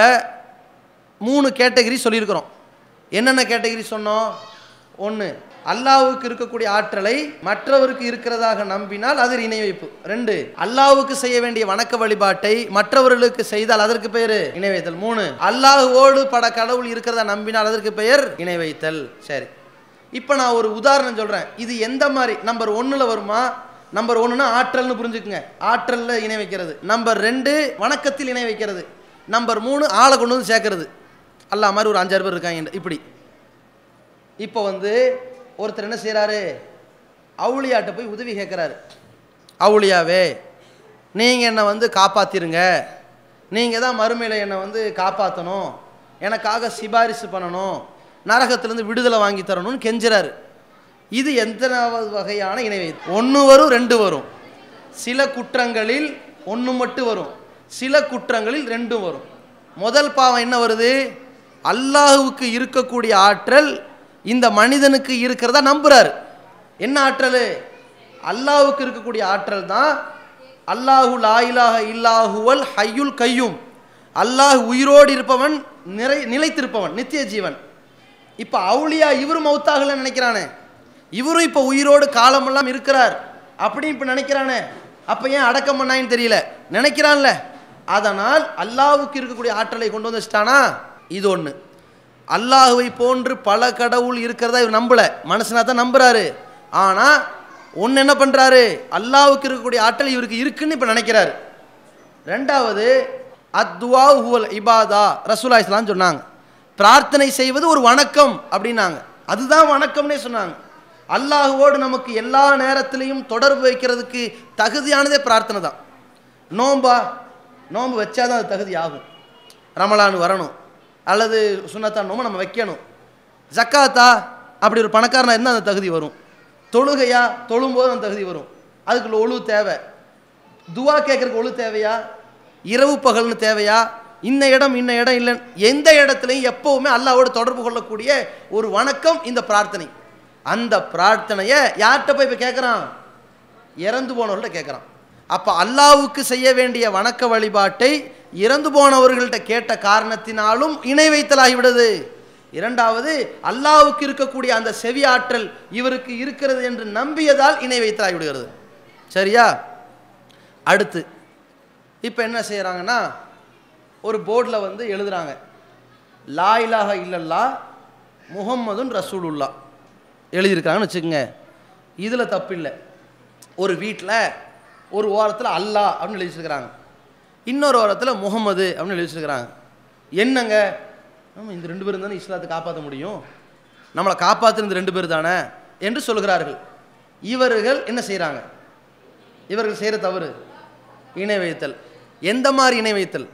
மூணு கேட்டகரி சொல்லியிருக்கிறோம் என்னென்ன கேட்டகரி சொன்னோம் ஒன்று அல்லாவுக்கு இருக்கக்கூடிய ஆற்றலை மற்றவருக்கு இருக்கிறதாக நம்பினால் அது இணை வைப்பு ரெண்டு அல்லாவுக்கு செய்ய வேண்டிய வணக்க வழிபாட்டை மற்றவர்களுக்கு செய்தால் அதற்கு பெயர் இணை வைத்தல் மூணு அல்லாஹுவோடு பட கடவுள் இருக்கிறதா நம்பினால் அதற்கு பெயர் இணை வைத்தல் சரி இப்போ நான் ஒரு உதாரணம் சொல்கிறேன் இது எந்த மாதிரி நம்பர் ஒன்றில் வருமா நம்பர் ஒன்றுனா ஆற்றல்னு புரிஞ்சுக்குங்க ஆற்றலில் இணை வைக்கிறது நம்பர் ரெண்டு வணக்கத்தில் இணை வைக்கிறது நம்பர் மூணு ஆளை கொண்டு வந்து சேர்க்கறது அல்லா மாதிரி ஒரு அஞ்சாறு பேர் இருக்காங்க இப்படி இப்போ வந்து ஒருத்தர் என்ன செய்கிறாரு அவுளியாட்ட போய் உதவி கேட்குறாரு அவுளியாவே நீங்கள் என்னை வந்து காப்பாற்றிருங்க நீங்கள் தான் மறுமையில் என்னை வந்து காப்பாற்றணும் எனக்காக சிபாரிசு பண்ணணும் நரகத்திலேருந்து விடுதலை வாங்கி தரணும்னு கெஞ்சுறாரு இது எத்தனாவது வகையான இணைவை ஒன்று வரும் ரெண்டு வரும் சில குற்றங்களில் ஒன்று மட்டும் வரும் சில குற்றங்களில் ரெண்டும் வரும் முதல் பாவம் என்ன வருது அல்லாஹுவுக்கு இருக்கக்கூடிய ஆற்றல் இந்த மனிதனுக்கு இருக்கிறதா நம்புறாரு என்ன ஆற்றல் அல்லாஹுக்கு இருக்கக்கூடிய ஆற்றல் தான் அல்லாஹு லாயிலாக இல்லாஹுவல் ஹையுல் கையும் அல்லாஹ் உயிரோடு இருப்பவன் நிறை நிலைத்திருப்பவன் நித்திய ஜீவன் இப்போ அவுளியா இவரும் மௌத்தாகல நினைக்கிறானே இவரும் இப்போ உயிரோடு காலமெல்லாம் இருக்கிறார் அப்படி இப்போ நினைக்கிறானே அப்போ ஏன் அடக்கம் பண்ணாயின்னு தெரியல நினைக்கிறான்ல அதனால் அல்லாஹுக்கு இருக்கக்கூடிய ஆற்றலை கொண்டு வந்து வச்சிட்டானா இது ஒன்று அல்லாஹுவை போன்று பல கடவுள் இருக்கிறதா இவர் நம்பல மனசுனா தான் நம்புறாரு ஆனால் ஒன்று என்ன பண்ணுறாரு அல்லாஹுக்கு இருக்கக்கூடிய ஆற்றல் இவருக்கு இருக்குன்னு இப்போ நினைக்கிறாரு ரெண்டாவது அத்வா ஹுவல் இபாதா ரசூலா இஸ்லாம் சொன்னாங்க பிரார்த்தனை செய்வது ஒரு வணக்கம் அப்படின்னாங்க அதுதான் வணக்கம்னே சொன்னாங்க அல்லாஹுவோடு நமக்கு எல்லா நேரத்திலையும் தொடர்பு வைக்கிறதுக்கு தகுதியானதே பிரார்த்தனை தான் நோம்பா நோம்பு வச்சாதான் அது தகுதி ஆகும் ரமலான் வரணும் அல்லது சுண்ணத்தான் நோம்பு நம்ம வைக்கணும் ஜக்காத்தா அப்படி ஒரு பணக்காரனா இருந்தால் அந்த தகுதி வரும் தொழுகையா தொழும்போது அந்த தகுதி வரும் அதுக்குள்ள ஒழு தேவை துவா கேட்கறதுக்கு ஒழு தேவையா இரவு பகல்னு தேவையா இன்ன இடம் இன்ன இடம் இல்லை எந்த இடத்துலையும் எப்போவுமே அல்லாவோடு தொடர்பு கொள்ளக்கூடிய ஒரு வணக்கம் இந்த பிரார்த்தனை அந்த பிரார்த்தனையை யார்கிட்ட போய் இப்போ கேட்குறான் இறந்து போனவர்கள்ட்ட கேட்குறான் அப்போ அல்லாவுக்கு செய்ய வேண்டிய வணக்க வழிபாட்டை இறந்து போனவர்கள்ட்ட கேட்ட காரணத்தினாலும் இணை வைத்தலாகிவிடுது இரண்டாவது அல்லாவுக்கு இருக்கக்கூடிய அந்த செவி ஆற்றல் இவருக்கு இருக்கிறது என்று நம்பியதால் இணை வைத்தலாகி விடுகிறது சரியா அடுத்து இப்போ என்ன செய்கிறாங்கன்னா ஒரு போர்டில் வந்து எழுதுகிறாங்க லா இலாஹ இல்லல்லா முகம்மதுன் ரசூலுல்லா எழுதியிருக்காங்கன்னு வச்சுக்கோங்க இதில் தப்பில்லை ஒரு வீட்டில் ஒரு ஓரத்தில் அல்லாஹ் அப்படின்னு எழுதி வச்சிருக்கிறாங்க இன்னொரு ஓரத்தில் முகம்மது அப்படின்னு எழுதி வச்சிருக்கிறாங்க என்னங்க ஆமாம் இந்த ரெண்டு பேரும் தானே இஸ்லாத்தை காப்பாற்ற முடியும் நம்மளை காப்பாற்றுன இந்த ரெண்டு பேர் தானே என்று சொல்கிறார்கள் இவர்கள் என்ன செய்கிறாங்க இவர்கள் செய்கிற தவறு இணை வைத்தல் எந்த மாதிரி இணை வைத்தல்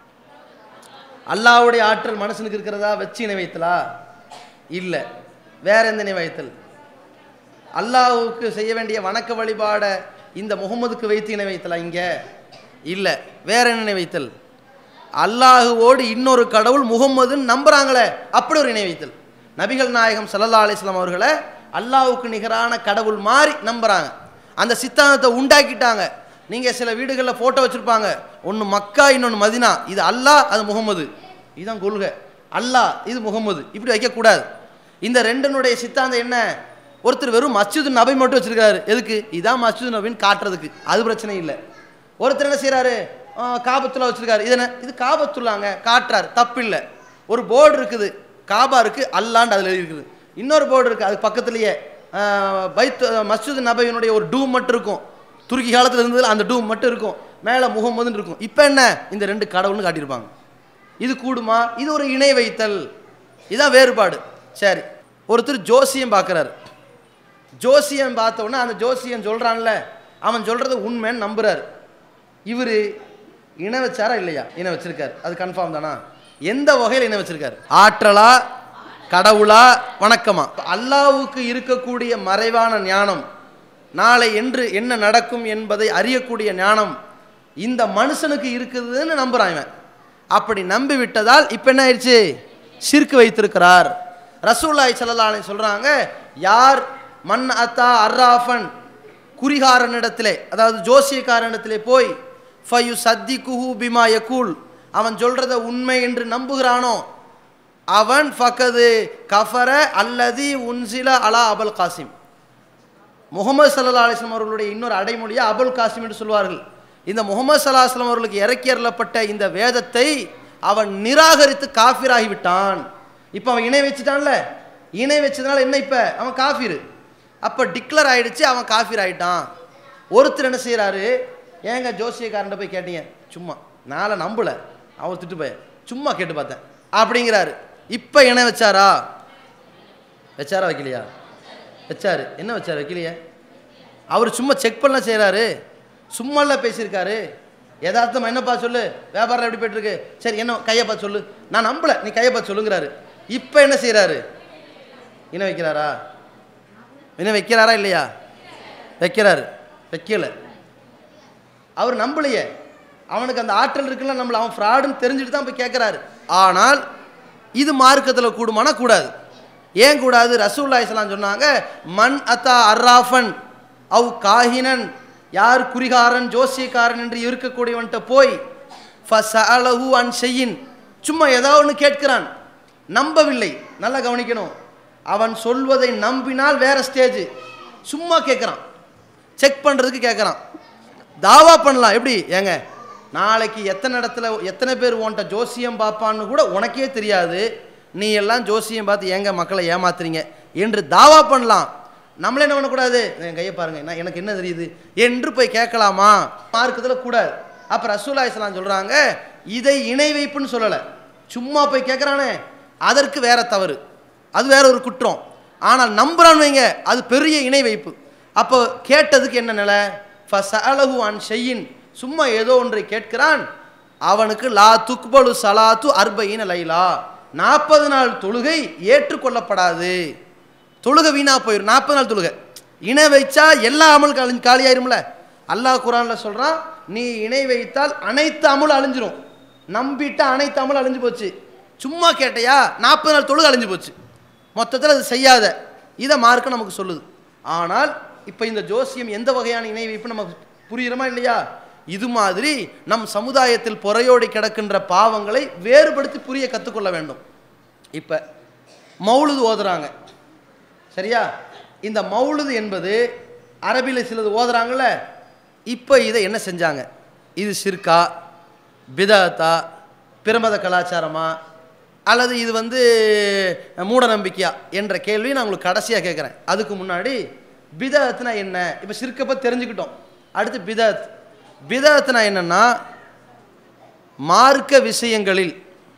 அல்லாவுடைய ஆற்றல் மனுஷனுக்கு இருக்கிறதா வச்சு இணை வைத்தலா இல்லை வேற எந்த இணை வைத்தல் அல்லாஹ்வுக்கு செய்ய வேண்டிய வணக்க வழிபாடை இந்த முகமதுக்கு வைத்து இணை வைத்தலா இங்கே இல்லை வேற என்ன இணை வைத்தல் அல்லாஹுவோடு இன்னொரு கடவுள் முகம்மதுன்னு நம்புறாங்களே அப்படி ஒரு இணை வைத்தல் நபிகள் நாயகம் ஸல்லல்லாஹு அலைஹி வஸல்லம் அவர்களை அல்லாஹ்வுக்கு நிகரான கடவுள் மாதிரி நம்புறாங்க அந்த சித்தாந்தத்தை உண்டாக்கிட்டாங்க நீங்கள் சில வீடுகளில் ஃபோட்டோ வச்சுருப்பாங்க ஒன்று மக்கா இன்னொன்று மதினா இது அல்லாஹ் அது முகம்மது இதுதான் கொள்கை அல்லாஹ் இது முகம்மது இப்படி வைக்கக்கூடாது இந்த ரெண்டனுடைய சித்தாந்தம் என்ன ஒருத்தர் வெறும் மஸ்ஜிது நபை மட்டும் வச்சிருக்காரு எதுக்கு இதான் மஸ்ஜிது நபின்னு காட்டுறதுக்கு அது பிரச்சனை இல்லை ஒருத்தர் என்ன செய்கிறாரு காபத்துல்லா வச்சிருக்காரு இது என்ன இது காபத்துல்லாங்க காட்டுறாரு தப்பில்லை ஒரு போர்டு இருக்குது காபா இருக்குது அல்லாண்டு அதில் இருக்குது இன்னொரு போர்டு இருக்குது அது பக்கத்துலேயே பைத் மஸ்ஜித் நபையினுடைய ஒரு டூம் மட்டும் இருக்கும் துருக்கி காலத்தில் இருந்ததில் அந்த டூம் மட்டும் இருக்கும் மேலே முகம்மதுன்னு இருக்கும் இப்போ என்ன இந்த ரெண்டு கடவுள்னு காட்டியிருப்பாங்க இது கூடுமா இது ஒரு இணை வைத்தல் இதுதான் வேறுபாடு சரி ஒருத்தர் ஜோசியம் பார்க்குறாரு ஜோசியம் பார்த்த உடனே அந்த ஜோசியம் சொல்கிறான்ல அவன் சொல்கிறது உண்மைன்னு நம்புறாரு இவர் இணை வச்சாரா இல்லையா இணை வச்சிருக்காரு அது கன்ஃபார்ம் தானா எந்த வகையில் இணை வச்சிருக்காரு ஆற்றலா கடவுளா வணக்கமா அல்லாவுக்கு இருக்கக்கூடிய மறைவான ஞானம் நாளை என்று என்ன நடக்கும் என்பதை அறியக்கூடிய ஞானம் இந்த மனுஷனுக்கு இருக்குதுன்னு நம்புறான் இவன் அப்படி நம்பி விட்டதால் இப்போ என்ன ஆயிடுச்சு சிற்கு வைத்திருக்கிறார் ரசூல்லாய் சல்லல்லாஹு சொல்றாங்க யார் மன் அத்தா அர்ராஃபன் குறிகாரனிடத்திலே அதாவது ஜோசியக்காரனிடத்திலே போய் ஃபயு சத்தி குஹு பிமா யகூல் அவன் சொல்றத உண்மை என்று நம்புகிறானோ அவன் ஃபக்கது கஃபர அல்லதி உன்சில அலா அபுல் காசிம் முகமது சல்லா அலிஸ்லாம் அவர்களுடைய இன்னொரு அடைமொழியா அபுல் காசிம் என்று சொல்வார்கள் இந்த முகமது சல்லா அஸ்லாம் அவர்களுக்கு இறக்கி அருளப்பட்ட இந்த வேதத்தை அவன் நிராகரித்து காஃபிராகி விட்டான் இப்போ அவன் இணை வச்சுட்டான்ல இணை வச்சதுனால என்ன இப்போ அவன் காஃபிரு அப்போ டிக்ளர் ஆயிடுச்சு அவன் காஃபிர் ஆயிட்டான் ஒருத்தர் என்ன செய்கிறாரு ஏங்க ஜோசியக்காரன்ட்ட போய் கேட்டீங்க சும்மா நாளை நம்பல அவர் திட்டு போய் சும்மா கேட்டு பார்த்தேன் அப்படிங்கிறாரு இப்போ இணை வச்சாரா வச்சாரா வைக்கலையா வச்சாரு என்ன வச்சாரு வைக்கலையே அவர் சும்மா செக் பண்ண செய்கிறாரு சும்மால பேசியிருக்காரு யதார்த்தமா என்னப்பா சொல்லு வியாபாரம் எப்படி போயிட்டு இருக்கு சரி என்ன கையை பார்த்து சொல்லு நான் நம்பல நீ கையை பார்த்து சொல்லுங்கிறாரு இப்போ என்ன செய்கிறாரு என்ன வைக்கிறாரா என்ன வைக்கிறாரா இல்லையா வைக்கிறாரு வைக்கல அவர் நம்பலையே அவனுக்கு அந்த ஆற்றல் இருக்குல்ல நம்மள அவன் ஃப்ராடுன்னு தெரிஞ்சுட்டு தான் போய் கேட்குறாரு ஆனால் இது மார்க்கத்தில் கூடுமானா கூடாது ஏன் கூடாது ரசூல்லா இஸ்லாம் சொன்னாங்க மன் அத்தா அர்ராஃபன் அவ் காஹினன் யார் குறிகாரன் ஜோசியக்காரன் என்று இருக்கக்கூடியவன்கிட்ட போய் ஃபசஅலஹு அன் செய்யின் சும்மா ஏதாவது ஒன்று கேட்கிறான் நம்பவில்லை நல்லா கவனிக்கணும் அவன் சொல்வதை நம்பினால் வேற ஸ்டேஜ் சும்மா கேட்குறான் செக் பண்ணுறதுக்கு கேட்குறான் தாவா பண்ணலாம் எப்படி ஏங்க நாளைக்கு எத்தனை இடத்துல எத்தனை பேர் உன்ட்ட ஜோசியம் பார்ப்பான்னு கூட உனக்கே தெரியாது நீ எல்லாம் ஜோசியம் பார்த்து ஏங்க மக்களை ஏமாத்துறீங்க என்று தாவா பண்ணலாம் நம்மளே என்ன பண்ணக்கூடாது என் கையை பாருங்க நான் எனக்கு என்ன தெரியுது என்று போய் கேட்கலாமா மார்க்கத்தில் கூடாது அப்போ ரசூலா இஸ்லாம் சொல்கிறாங்க இதை இணை வைப்புன்னு சொல்லலை சும்மா போய் கேட்குறானே அதற்கு வேற தவறு அது வேற ஒரு குற்றம் ஆனால் நம்புறான்னு வைங்க அது பெரிய இணை வைப்பு அப்போ கேட்டதுக்கு என்ன நிலை ஃபசஅலஹு அன் ஷையின் சும்மா ஏதோ ஒன்றை கேட்கிறான் அவனுக்கு லா துக்பலு சலாத்து அர்பைன லைலா நாற்பது நாள் தொழுகை ஏற்றுக்கொள்ளப்படாது தொழுகை வீணா போயிடும் நாற்பது நாள் தொழுகை இணை வைச்சா எல்லா அமல் காலி காலியாயிரும்ல அல்லாஹ் குரானில் சொல்கிறான் நீ இணை வைத்தால் அனைத்து அமல் அழிஞ்சிரும் நம்பிட்டு அனைத்து அமல் அழிஞ்சு போச்சு சும்மா கேட்டையா நாற்பது நாள் தொழுகை அழிஞ்சு போச்சு மொத்தத்தில் அது செய்யாத இதை மார்க்கம் நமக்கு சொல்லுது ஆனால் இப்போ இந்த ஜோசியம் எந்த வகையான இணை வைப்பு நமக்கு புரியுறமா இல்லையா இது மாதிரி நம் சமுதாயத்தில் பொறையோடி கிடக்கின்ற பாவங்களை வேறுபடுத்தி புரிய கற்றுக்கொள்ள வேண்டும் இப்போ மௌலுது ஓதுறாங்க சரியா இந்த மௌலுது என்பது அரபியில் சிலது ஓதுறாங்கல்ல இப்போ இதை என்ன செஞ்சாங்க இது சிற்கா பிதாத்தா பிரமத கலாச்சாரமா அல்லது இது வந்து மூட நம்பிக்கையா என்ற கேள்வி நான் உங்களுக்கு கடைசியாக கேட்குறேன் அதுக்கு முன்னாடி பிதாத்னா என்ன இப்போ சிற்கப்ப தெரிஞ்சுக்கிட்டோம் அடுத்து பிதாத் பிதாத்னா என்னன்னா மார்க்க விஷயங்களில்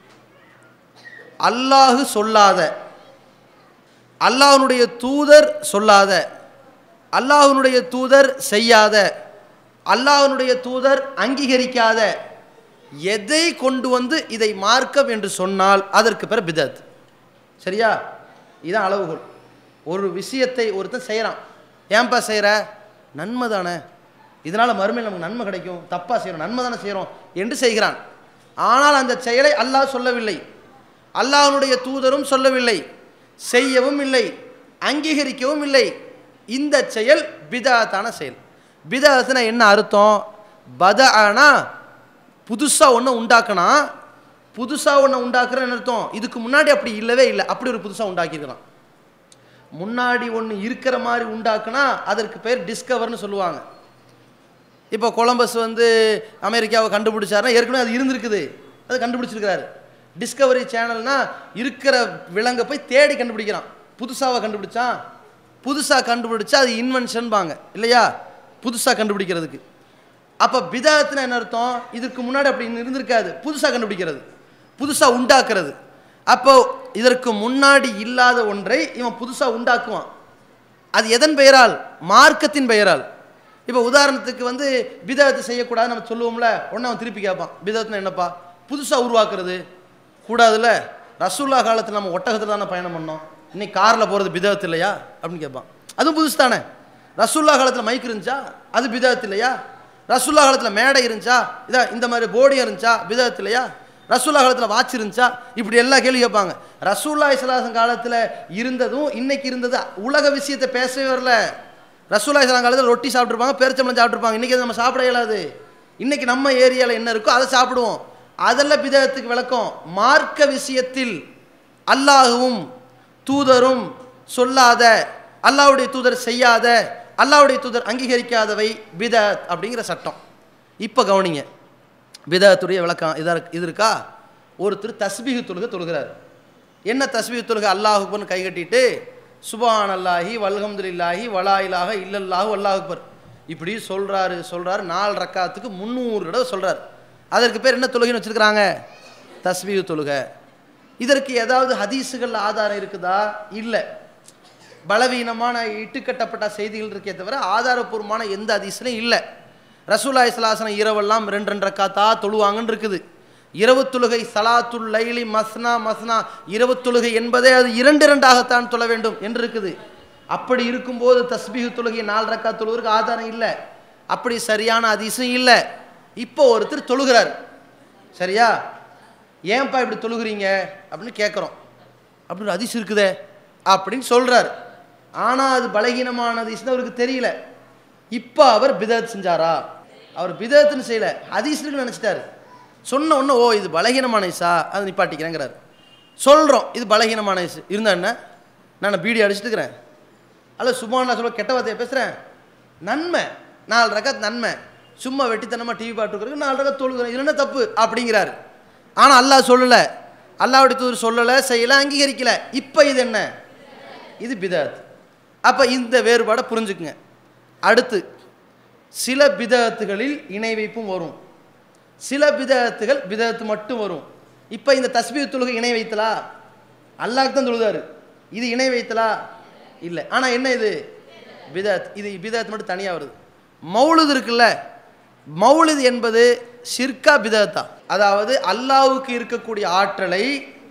அல்லாஹு சொல்லாத அல்லாஹ்வுடைய தூதர் சொல்லாத அல்லாஹ்வுடைய தூதர் செய்யாத அல்லாஹ்வுடைய தூதர் அங்கீகரிக்காத எதை கொண்டு வந்து இதை மார்க்கம் என்று சொன்னால் அதற்கு பேர் பிதத் சரியா இதான் அளவுகோல் ஒரு விஷயத்தை ஒருத்தன் செய்கிறான் ஏன்பா செய்கிற நன்மை தானே இதனால் மறுமையில் நமக்கு நன்மை கிடைக்கும் தப்பாக செய்கிறோம் நன்மை தானே செய்கிறோம் என்று செய்கிறான் ஆனால் அந்த செயலை அல்லாஹ் சொல்லவில்லை அல்லாஹ்வுடைய தூதரும் சொல்லவில்லை செய்யவும் இல்லை அங்கீகரிக்கவும் இல்லை இந்த செயல் பிதாத்தான செயல் பிதாத்துனா என்ன அர்த்தம் பத ஆனா புதுசாக ஒன்று உண்டாக்கினா புதுசாக ஒன்று உண்டாக்குறேன்னு அர்த்தம் இதுக்கு முன்னாடி அப்படி இல்லவே இல்லை அப்படி ஒரு புதுசாக உண்டாக்கியிருக்கிறான் முன்னாடி ஒன்று இருக்கிற மாதிரி உண்டாக்குனா அதற்கு பேர் டிஸ்கவர்னு சொல்லுவாங்க இப்போ கொலம்பஸ் வந்து அமெரிக்காவை கண்டுபிடிச்சாருன்னா ஏற்கனவே அது இருந்திருக்குது அது கண்டுபிடிச்சிருக்கிறாரு டிஸ்கவரி சேனல்னா இருக்கிற விலங்கை போய் தேடி கண்டுபிடிக்கிறான் புதுசாவை கண்டுபிடிச்சான் புதுசாக கண்டுபிடிச்சா அது இன்வென்ஷன்பாங்க இல்லையா புதுசாக கண்டுபிடிக்கிறதுக்கு அப்போ பிதாத்துனா என்ன அர்த்தம் இதுக்கு முன்னாடி அப்படி இருந்திருக்காது புதுசாக கண்டுபிடிக்கிறது புதுசாக உண்டாக்குறது அப்போ இதற்கு முன்னாடி இல்லாத ஒன்றை இவன் புதுசாக உண்டாக்குவான் அது எதன் பெயரால் மார்க்கத்தின் பெயரால் இப்போ உதாரணத்துக்கு வந்து பிதத்தை செய்யக்கூடாது நம்ம சொல்லுவோம்ல உடனே அவன் திருப்பி கேட்பான் பிதத்துனா என்னப்பா புதுசாக உருவாக்குறது கூடாதுல்ல ரசூல்லா காலத்தில் நம்ம ஒட்டகத்தில் தானே பயணம் பண்ணோம் இன்னைக்கு காரில் போகிறது பிதத்து இல்லையா அப்படின்னு கேட்பான் அதுவும் புதுசு தானே ரசூல்லா காலத்தில் மைக் இருந்துச்சா அது பிதத்து இல்லையா ரசூல்லா காலத்தில் மேடை இருந்துச்சா இதா இந்த மாதிரி போடியம் இருந்துச்சா பிதத்து இல்லையா ரசூல்லா காலத்தில் வாட்ச் இருந்துச்சா இப்படி எல்லா கேள்வி கேட்பாங்க ரசூல்லா இஸ்லாசன் காலத்தில் இருந்ததும் இன்னைக்கு இருந்தது உலக விஷயத்தை பேசவே வரல ரசூல்லா இஸ்லாம் காலத்தில் ரொட்டி சாப்பிட்ருப்பாங்க பேரிச்சம்பளம் சாப்பிட்ருப்பாங்க இன்றைக்கி நம்ம சாப்பிட இயலாது இன்றைக்கி நம்ம ஏரியாவில் என்ன இருக்கோ அதை சாப்பிடுவோம் அதெல்லாம் பிதத்துக்கு விளக்கம் மார்க்க விஷயத்தில் அல்லாஹுவும் தூதரும் சொல்லாத அல்லாஹ்வுடைய தூதர் செய்யாத அல்லாஹ்வுடைய தூதர் அங்கீகரிக்காதவை பிதத் அப்படிங்கிற சட்டம் இப்போ கவனிங்க பிதத்துடைய விளக்கம் இதா இருக்கு- இது இருக்கா ஒருத்தர் தஸ்பீஹு தொழுகை தொழுகிறார் என்ன தஸ்பீஹு தொழுகை அல்லாஹுக்குன்னு கை கட்டிட்டு சுபஹான் அல்லாஹி வல்ஹம்துலில்லாஹி வலா இலாஹ இல்லல்லாஹு அல்லாஹ் அக்பர் இப்படி சொல்றாரு சொல்றாரு நாலு ரக்காத்துக்கு முந்நூறு தடவை சொல்றாரு அதற்கு பேர் என்ன தொழுகைன்னு வச்சிருக்கிறாங்க தஸ்பீஹு தொழுகை இதற்கு ஏதாவது ஹதீஸுகள் ஆதாரம் இருக்குதா இல்லை பலவீனமான இட்டுக்கட்டப்பட்ட செய்திகள் இருக்கே தவிர ஆதாரப்பூர்வமான எந்த அதிசயம் இல்லை ரசூலா இஸ்லாசனம் இரவெல்லாம் ரெண்டு ரெண்டு ரக்காத்தா தொழுவாங்கன்னு இருக்குது இரவு தொழுகை சலாத்துல் லைலி மஸ்னா மஸ்னா இரவு தொழுகை என்பதே அது இரண்டு இரண்டாகத்தான் தொழ வேண்டும் என்று இருக்குது அப்படி இருக்கும்போது தஸ்பீஹு தொழுகை நாலு ரக்கா தொழுவதற்கு ஆதாரம் இல்லை அப்படி சரியான அதிசயம் இல்லை இப்போ ஒருத்தர் தொழுகிறார் சரியா ஏன்பா இப்படி தொழுகிறீங்க அப்படின்னு கேட்குறோம் அப்படின்னு அதிசயம் இருக்குதே அப்படின்னு சொல்றார் ஆனால் அது பலகீனமான அதிசயம் அவருக்கு தெரியல இப்போ அவர் பிதத் செஞ்சாரா அவர் பிதத்துன்னு செய்யல ஹதீஸ்னு நினச்சிட்டாரு சொன்ன உடனே ஓ இது பலகீனமான இசா அதை நிப்பாட்டிக்கிறேங்கிறார் சொல்கிறோம் இது பலகீனமான இசு இருந்தா என்ன நான் பீடி அடிச்சுட்டு இருக்கிறேன் அல்ல சும்மா சொல்ல கெட்ட வார்த்தையை பேசுகிறேன் நன்மை நாலு ரகத் நன்மை சும்மா வெட்டித்தனமாக டிவி பாட்டுக்கிறதுக்கு நாலு ரகத் தொழுகிறேன் இது என்ன தப்பு அப்படிங்கிறாரு ஆனால் அல்லாஹ் சொல்லலை அல்லாஹ்வுடைய தூதர் சொல்லலை செய்யலை அங்கீகரிக்கல இப்போ இது என்ன இது பிதாத் அப்போ இந்த வேறுபாடை புரிஞ்சுக்குங்க அடுத்து சில பிதத்துகளில் இணை வைப்பும் வரும் சில பிதத்துகள் பிதத்து மட்டும் வரும் இப்போ இந்த தஸ்பீ தொழுகை இணை வைத்தலா அல்லாஹ் தான் தொழுதாரு இது இணை வைத்தலா இல்லை ஆனால் என்ன இது பிதத் இது பிதத் மட்டும் தனியாக வருது மௌலுது இருக்குல்ல மௌலுது என்பது ஷிர்கா பிதத்தா அதாவது அல்லாஹ்வுக்கு இருக்கக்கூடிய ஆற்றலை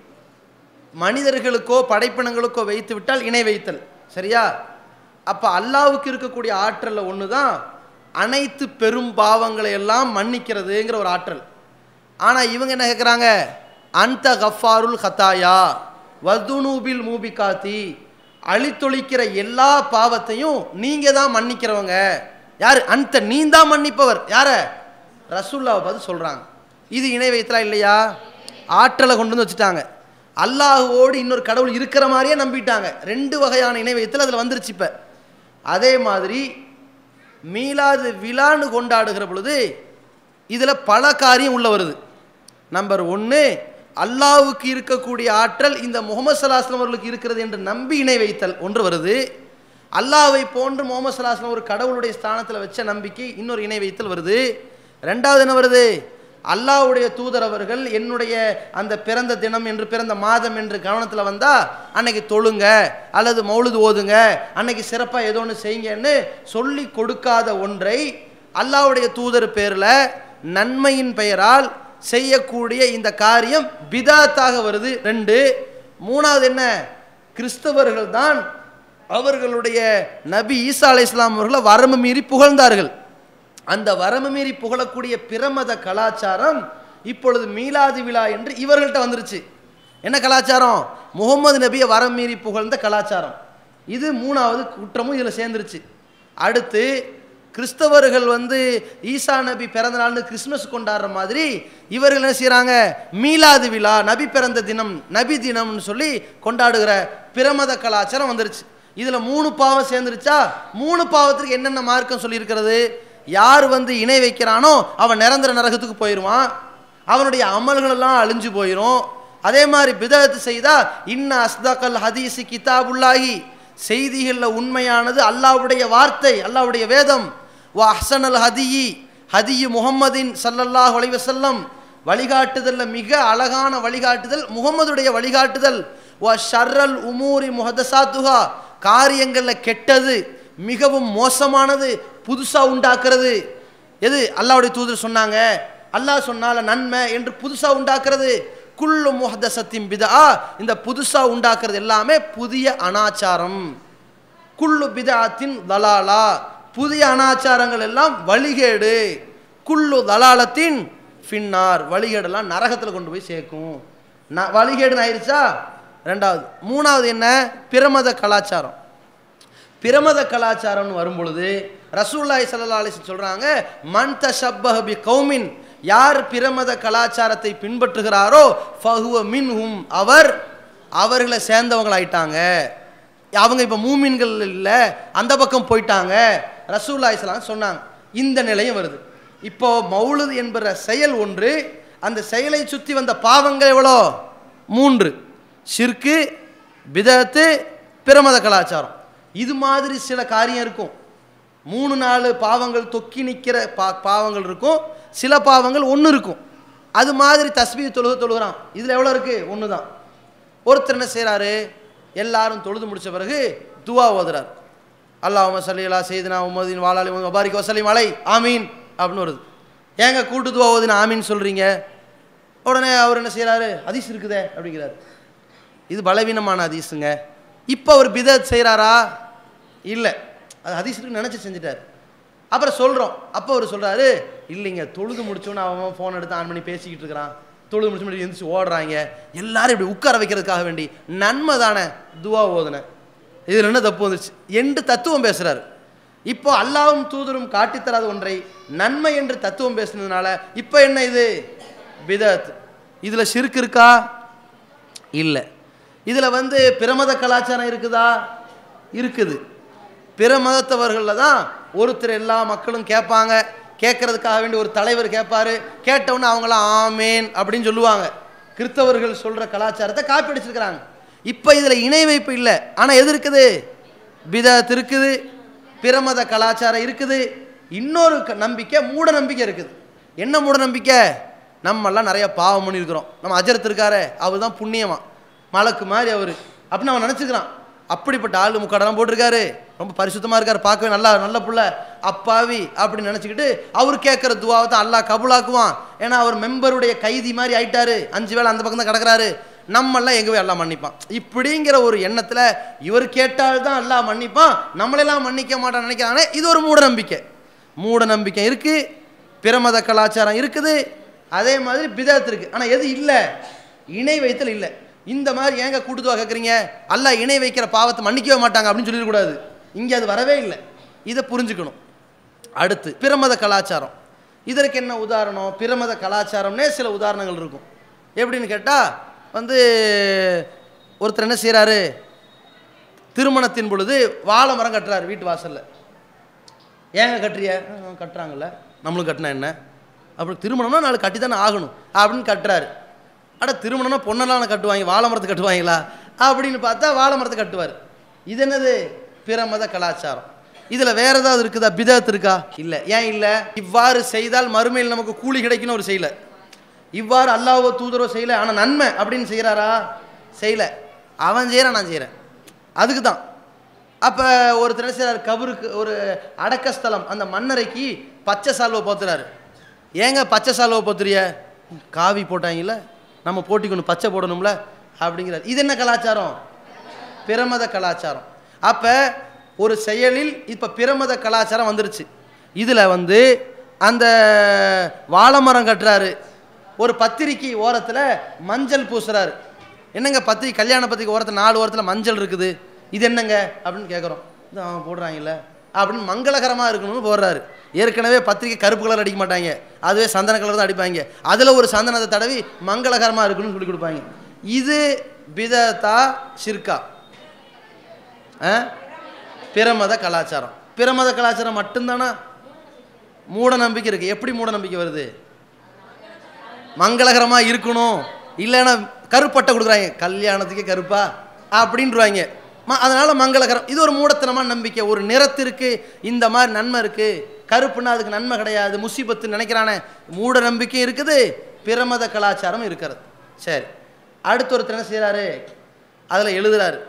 மனிதர்களுக்கோ படைப்பினங்களுக்கோ வைத்து விட்டால் இணை வைத்தல் சரியா அப்போ அல்லாஹ்வுக்கு இருக்கக்கூடிய ஆற்றலில் ஒன்று தான் அனைத்து பெரும் பாவங்களை எல்லாம் மன்னிக்கிறதுங்கிற ஒரு ஆற்றல் ஆனால் இவங்க என்ன கேட்குறாங்க அந்த கஃபாருல் ஹத்தாயா வதுனூபில் மூபிகாத்தி அழித்தொழிக்கிற எல்லா பாவத்தையும் நீங்கள் தான் மன்னிக்கிறவங்க யார் அந்த நீ தான் மன்னிப்பவர் யார ரசூல்லாவை பார்த்து சொல்கிறாங்க இது இணை வைத்தலா இல்லையா ஆற்றலை கொண்டு வந்து வச்சுட்டாங்க அல்லாஹுவோடு இன்னொரு கடவுள் இருக்கிற மாதிரியே நம்பிட்டாங்க ரெண்டு வகையான இணை வைத்தல் அதில் வந்துருச்சு இப்போ அதே மாதிரி மீலாது விழான்னு கொண்டாடுகிற பொழுது இதில் பல காரியம் உள்ள வருது நம்பர் ஒன்று அல்லாஹ்வுக்கு இருக்கக்கூடிய ஆற்றல் இந்த முகமது சலாஸ்லம் அவர்களுக்கு இருக்கிறது என்று நம்பி இணை வைத்தல் ஒன்று வருது அல்லாஹ்வை போன்று முகமது சலாஸ்லம் ஒரு கடவுளுடைய ஸ்தானத்தில் வச்ச நம்பிக்கை இன்னொரு இணை வைத்தல் வருது ரெண்டாவது என்ன வருது அல்லாஹ்வுடைய தூதர் அவர்கள் என்னுடைய அந்த பிறந்த தினம் என்று பிறந்த மாதம் என்று கவனத்தில் வந்தால் அன்னைக்கு தொழுங்க அல்லது மௌலுது ஓதுங்க அன்னைக்கு சிறப்பாக ஏதோ ஒன்று செய்யுங்கன்னு சொல்லி கொடுக்காத ஒன்றை அல்லாஹ்வுடைய தூதர் பேரில் நன்மையின் பெயரால் செய்யக்கூடிய இந்த காரியம் பிதாத்தாக வருது ரெண்டு மூணாவது என்ன கிறிஸ்தவர்கள் தான் அவர்களுடைய நபி ஈசா அலை இஸ்லாம் அவர்களை வரம்பு மீறி புகழ்ந்தார்கள் அந்த வரம்பு மீறி புகழக்கூடிய பிரமத கலாச்சாரம் இப்பொழுது மீலாது விழா என்று இவர்கள்ட்ட வந்துருச்சு என்ன கலாச்சாரம் முகமது நபியை வரம் மீறி புகழ்ந்த கலாச்சாரம் இது மூணாவது குற்றமும் இதில் சேர்ந்துருச்சு அடுத்து கிறிஸ்தவர்கள் வந்து ஈசா நபி பிறந்த நாள்னு கிறிஸ்மஸ் கொண்டாடுற மாதிரி இவர்கள் என்ன செய்கிறாங்க மீலாது விழா நபி பிறந்த தினம் நபி தினம்னு சொல்லி கொண்டாடுகிற பிரமத கலாச்சாரம் வந்துருச்சு இதில் மூணு பாவம் சேர்ந்துருச்சா மூணு பாவத்துக்கு என்னென்ன மார்க்கம் சொல்லியிருக்கிறது யார் வந்து இணை வைக்கிறானோ அவன் நிரந்தர நரகத்துக்கு போயிடுவான் அவனுடைய அமல்கள் எல்லாம் அழிஞ்சு போயிடும் அதே மாதிரி பிதத்து செய்தா இன்ன அஸ்தகல் ஹதீஸு கிதாபுல்லாஹி செய்திகளில் உண்மையானது அல்லாஹ்வுடைய வார்த்தை அல்லாஹ்வுடைய வேதம் வா அஹ்சனல் ஹதியி ஹதியு முஹம்மதின் ஸல்லல்லாஹு அலைஹி வஸல்லம் வழிகாட்டுதலில் மிக அழகான வழிகாட்டுதல் முகமதுடைய வழிகாட்டுதல் வ ஷர்ரல் உமூரி முஹதசாத்துஹா காரியங்களில் கெட்டது மிகவும் மோசமானது புதுசாக உண்டாக்குறது எது அல்லாஹ்வுடைய தூதர் சொன்னாங்க அல்லாஹ் சொன்னால நன்மை என்று புதுசாக உண்டாக்குறது குல்லு முஹதசத்தின் பிதா இந்த புதுசாக உண்டாக்குறது எல்லாமே புதிய அனாச்சாரம் குல்லு பிதாத்தின் தலாலா புதிய அனாச்சாரங்கள் எல்லாம் வழிகேடு குல்லு தலாலத்தின் ஃபின்னார் வழிகேடெல்லாம் நரகத்தில் கொண்டு போய் சேர்க்கும் ந வழிகேடுன்னு ஆயிடுச்சா ரெண்டாவது மூணாவது என்ன பிரமத கலாச்சாரம் பிரமத கலாச்சாரம்னு வரும்பொழுது ரசூல்லாய் சல்லா அலிஸ் சொல்றாங்க மன் தஷப்பஹ பி கௌமின் யார் பிரமத கலாச்சாரத்தை பின்பற்றுகிறாரோ ஃபஹுவ மின்ஹும் அவர் அவர்களை சேர்ந்தவங்களாயிட்டாங்க அவங்க இப்போ மூமின்கள் இல்லை அந்த பக்கம் போயிட்டாங்க ரசூல்லா இஸ்லாம் சொன்னாங்க இந்த நிலையும் வருது இப்போ மௌலுது என்கிற செயல் ஒன்று அந்த செயலை சுற்றி வந்த பாவங்கள் எவ்வளோ மூன்று ஷிர்கு பிதத்து பிரமத கலாச்சாரம் இது மாதிரி சில காரியம் இருக்கும் மூணு நாலு பாவங்கள் தொக்கி நிற்கிற பா பாவங்கள் இருக்கும் சில பாவங்கள் ஒன்று இருக்கும் அது மாதிரி தஸ்பீ தொழுக தொழுகிறான் இதில் எவ்வளோ இருக்குது ஒன்று தான் ஒருத்தர் என்ன செய்கிறாரு எல்லாரும் தொழுது முடிச்ச பிறகு துவா ஓதுறார் அல்லாஹ் சல்லிலா செய்தினா உமதின் வாழாலி வபாரிக் வசலிம் அலை ஆமீன் அப்படின்னு வருது ஏங்க கூட்டு துவா ஓதுனா ஆமீன் சொல்கிறீங்க உடனே அவர் என்ன செய்கிறாரு ஹதீஸ் இருக்குதே அப்படிங்கிறாரு இது பலவீனமான ஹதீஸுங்க இப்போ அவர் பிதத் செய்கிறாரா இல்லை அது ஹதீஸ் இருக்குன்னு நினச்சி செஞ்சுட்டார் அப்புறம் சொல்கிறோம் அப்போ அவர் சொல்கிறாரு இல்லைங்க தொழுது முடிச்சோன்னு அவன் ஃபோன் எடுத்து ஆன் பண்ணி பேசிக்கிட்டு இருக்கிறான் தொழுது முடிச்சு முடிச்சு எந்திரிச்சு ஓடுறாங்க எல்லாரும் இப்படி உட்கார வைக்கிறதுக்காக வேண்டி நன்மை தானே துவா ஓதுன இதில் என்ன தப்பு வந்துச்சு எண்டு தத்துவம் பேசுகிறாரு இப்போ அல்லாவும் தூதரும் காட்டித்தராத ஒன்றை நன்மை என்று தத்துவம் பேசுனதுனால இப்போ என்ன இது பிதத் இதில் சிறுக்கு இருக்கா இல்லை இதில் வந்து பிரமத கலாச்சாரம் இருக்குதா இருக்குது பிற மதத்தவர்களில் தான் ஒருத்தர் எல்லா மக்களும் கேட்பாங்க கேட்கறதுக்காக வேண்டி ஒரு தலைவர் கேட்பாரு கேட்டவுடனே அவங்களாம் ஆமேன் அப்படின்னு சொல்லுவாங்க கிறிஸ்தவர்கள் சொல்கிற கலாச்சாரத்தை காப்பி அடிச்சிருக்கிறாங்க இப்போ இதில் இணை வைப்பு இல்லை ஆனால் எது இருக்குது பிதத் இருக்குது பிரமத கலாச்சாரம் இருக்குது இன்னொரு க- நம்பிக்கை மூட நம்பிக்கை இருக்குது என்ன மூட நம்பிக்கை நம்மெல்லாம் நிறைய பாவம் பண்ணியிருக்கிறோம் நம்ம அஜரத் இருக்காரே அவர் தான் புண்ணியமா மலக்கு மாதிரி அவர் அப்படின்னு அவன் நினச்சிக்கிறான் அப்படிப்பட்ட ஆள் முக்கடலாம் போட்டிருக்காரு ரொம்ப பரிசுத்தமாக இருக்கார் பார்க்கவே நல்லா நல்ல புள்ள அப்பாவி அப்படின்னு நினச்சிக்கிட்டு அவர் கேட்குற துவாவை தான் அல்லாஹ் கபூலாக்குவான் ஏன்னா அவர் மெம்பருடைய கைதி மாதிரி ஆயிட்டாரு அஞ்சு வேளை அந்த பக்கம் தான் கிடக்குறாரு நம்மெல்லாம் எங்கவே எல்லாம் மன்னிப்பான் இப்படிங்கிற ஒரு எண்ணத்தில் இவர் கேட்டால் தான் எல்லாம் மன்னிப்பான் நம்மளெல்லாம் மன்னிக்க மாட்டான்னு நினைக்கிறானே இது ஒரு மூட நம்பிக்கை மூட நம்பிக்கை இருக்குது பிரமத கலாச்சாரம் இருக்குது அதே மாதிரி பிதாத் இருக்குது ஆனால் எது இல்லை இணை வைத்தல் இல்லை இந்த மாதிரி ஏங்க கூட்டுதுவா கேட்குறீங்க அல்லாஹ் இணை வைக்கிற பாவத்தை மன்னிக்கவே மாட்டாங்க அப்படின்னு சொல்லிடக்கூடாது இங்கே அது வரவே இல்லை இதை புரிஞ்சுக்கணும் அடுத்து பிரமத கலாச்சாரம் இதற்கு என்ன உதாரணம் பிரமத கலாச்சாரம்னே சில உதாரணங்கள் இருக்கும் எப்படின்னு கேட்டால் வந்து ஒருத்தர் என்ன செய்கிறாரு திருமணத்தின் பொழுது வாழை மரம் கட்டுறாரு வீட்டு வாசலில் ஏங்க கட்டுறிய "ஆ, கட்டுறாங்கல்ல நம்மளும் கட்டினா என்ன அப்புறம் திருமணம்னா நாலு கட்டி தானே ஆகணும் அப்படின்னு கட்டுறாரு அட திருமணம்னா பொண்ணெல்லாம் கட்டுவாங்க வாழை மரத்தை கட்டுவாங்களா அப்படின்னு பார்த்தா வாழை மரத்தை கட்டுவார் இது என்னது பிற மத கலாச்சாரம் இதில் வேற ஏதாவது இருக்குதா பிதத் இருக்கா இல்லை ஏன் இல்லை இவ்வாறு செய்தால் மறுமையில் நமக்கு கூலி கிடைக்குன்னு ஒரு செய்யலை இவ்வாறு அல்லாஹ்வோ தூதரோ செய்யலை ஆனால் நன்மை அப்படின்னு செய்கிறாரா செய்யலை அவன் செய்கிறான் நான் செய்கிறேன் அதுக்கு தான் அப்போ ஒருத்தர் என்ன செய்றாரு கபருக்கு ஒரு அடக்கஸ்தலம் அந்த மண்ணறைக்கு பச்சை சால்வை போத்துறாரு ஏங்க பச்சை சால்வை போத்துறிய காவி போட்டாங்கல்ல நம்ம போட்டிக்கணும் பச்சை போடணும்ல அப்படிங்கிறார் இது என்ன கலாச்சாரம் பிரமத கலாச்சாரம் அப்போ ஒரு செயலில் இப்போ பிரமத கலாச்சாரம் வந்துருச்சு இதில் வந்து அந்த வாழை மரம் கட்டுறாரு ஒரு பத்திரிக்கை ஓரத்தில் மஞ்சள் பூசுறாரு என்னங்க பத்திரிக்கை கல்யாண பத்திரிக்கை ஓரத்தில் நாலு ஓரத்தில் மஞ்சள் இருக்குது இது என்னங்க அப்படின்னு கேட்குறோம் இது அவன் போடுறாங்கல்ல அப்படின்னு மங்களகரமாக இருக்கணும்னு போடுறாரு ஏற்கனவே பத்திரிக்கை கருப்பு கலர் அடிக்க மாட்டாங்க அதுவே சந்தன கலர் தான் அடிப்பாங்க அதில் ஒரு சந்தனத்தை தடவி மங்களகரமாக இருக்கணும்னு சொல்லி கொடுப்பாங்க இது பிதத்தா ஷிர்கா ஆ? பிரமத கலாச்சாரம் பிரமத கலாச்சாரம் மட்டும்தானா மூட நம்பிக்கை இருக்குது எப்படி மூட நம்பிக்கை வருது மங்களகரமாக இருக்கணும் இல்லைன்னா கருப்பட்டை கொடுக்குறாங்க கல்யாணத்துக்கே கருப்பா அப்படின்றாங்க ம அதனால் மங்களகரம் இது ஒரு மூடத்தனமான நம்பிக்கை ஒரு நிறத்திற்கு இந்த மாதிரி நன்மை இருக்குது கருப்புன்னா அதுக்கு நன்மை கிடையாது முசீபத்து நினைக்கிறானே மூட நம்பிக்கை இருக்குது பிரமத கலாச்சாரம் இருக்கிறது சரி அடுத்து ஒருத்தர் என்ன செய்கிறாரு அதில் எழுதுறாரு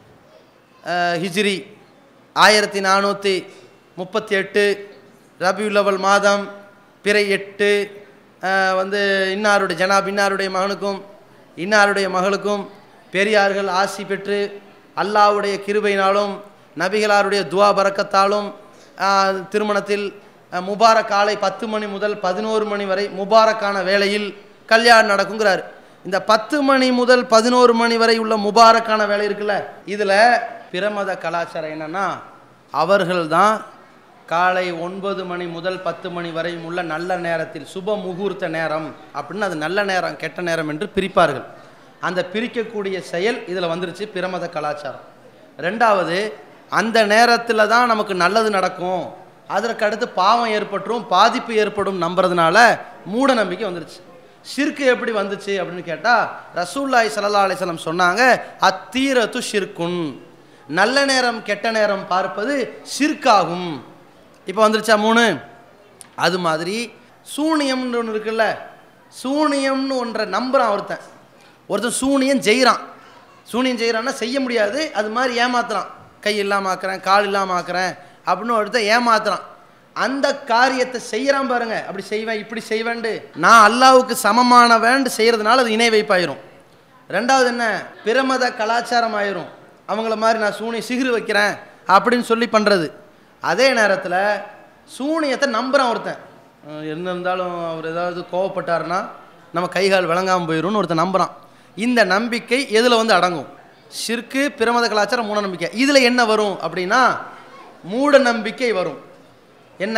அஹ், ஹிஜ்ரி ஆயிரத்தி நானூற்றி முப்பத்தி எட்டு ரபியுல்லவல் மாதம் பிறை எட்டு அஹ், வந்து இன்னாருடைய ஜனாப் இன்னாருடைய மகனுக்கும் இன்னாருடைய மகளுக்கும் பெரியார்கள் ஆசி பெற்று அல்லாஹ்வுடைய கிருபையினாலும் நபிகளாருடைய துவா பரக்கத்தாலும் அஹ், திருமணத்தில் அஹ், முபாரக் காலை பத்து மணி முதல் பதினோரு மணி வரை முபாரக்கான வேளையில் கல்யாணம் நடக்குங்கிறார் இந்த பத்து மணி முதல் பதினோரு மணி வரை உள்ள முபாரக்கான வேலை இருக்குல்ல இதில் பிரமத கலாச்சாரம் என்னன்னா அவர்கள்தான் காலை ஒன்பது மணி முதல் பத்து மணி வரை உள்ள நல்ல நேரத்தில் சுப முகூர்த்த நேரம் அப்படின்னு அது நல்ல நேரம் கெட்ட நேரம் என்று பிரிப்பார்கள் அந்த பிரிக்கக்கூடிய செயல் இதில் வந்துருச்சு பிரமத கலாச்சாரம் ரெண்டாவது அந்த நேரத்தில் தான் நமக்கு நல்லது நடக்கும் அதற்கு அடுத்து பாவம் ஏற்பட்டுரும் பாதிப்பு ஏற்படும் நம்புறதுனால மூட நம்பிக்கை வந்துருச்சு ஷிர்கு எப்படி வந்துச்சு அப்படின்னு கேட்டால் ரசூல்லாய் சல்லா அலிஸ்லாம் சொன்னாங்க அத்தீரத்து ஷிர்குன் நல்ல நேரம் கெட்ட நேரம் பார்ப்பது ஷிர்காகும் இப்போ வந்துருச்சா மூணு அது மாதிரி சூனியம்னு ஒன்று இருக்குல்ல சூனியம்னு ஒன்றை நம்புகிறான் ஒருத்தன் ஒருத்தன் சூனியம் செய்கிறான் சூனியம் செய்கிறான்னா செய்ய முடியாது அது மாதிரி ஏமாத்துறான் கை இல்லாமல் ஆக்குறேன் கால் இல்லாமல் ஆக்குறேன் அப்படின்னு ஒருத்தன் ஏமாத்துறான் அந்த காரியத்தை செய்கிறான் பாருங்க அப்படி செய்வேன் இப்படி செய்வேன்டு நான் அல்லாவுக்கு சமமானவேன்டு செய்கிறதுனால அது இணை வைப்பாயிரும் ரெண்டாவது என்ன பிரமத கலாச்சாரம் ஆயிரும் அவங்கள மாதிரி நான் சூனி சிகிரு வைக்கிறேன் அப்படின்னு சொல்லி பண்ணுறது அதே நேரத்தில் சூனியத்தை நம்புகிறான் ஒருத்தன் அஹ் என்ன இருந்தாலும் அவர் ஏதாவது கோவப்பட்டாருன்னா நம்ம கைகால் விளங்காமல் போயிடும்னு ஒருத்தன் நம்புகிறான் இந்த நம்பிக்கை எதில் வந்து அடங்கும் ஷிர்கு பிரமத கலாச்சாரம் மூட நம்பிக்கை இதில் என்ன வரும் அப்படின்னா மூட நம்பிக்கை வரும் என்ன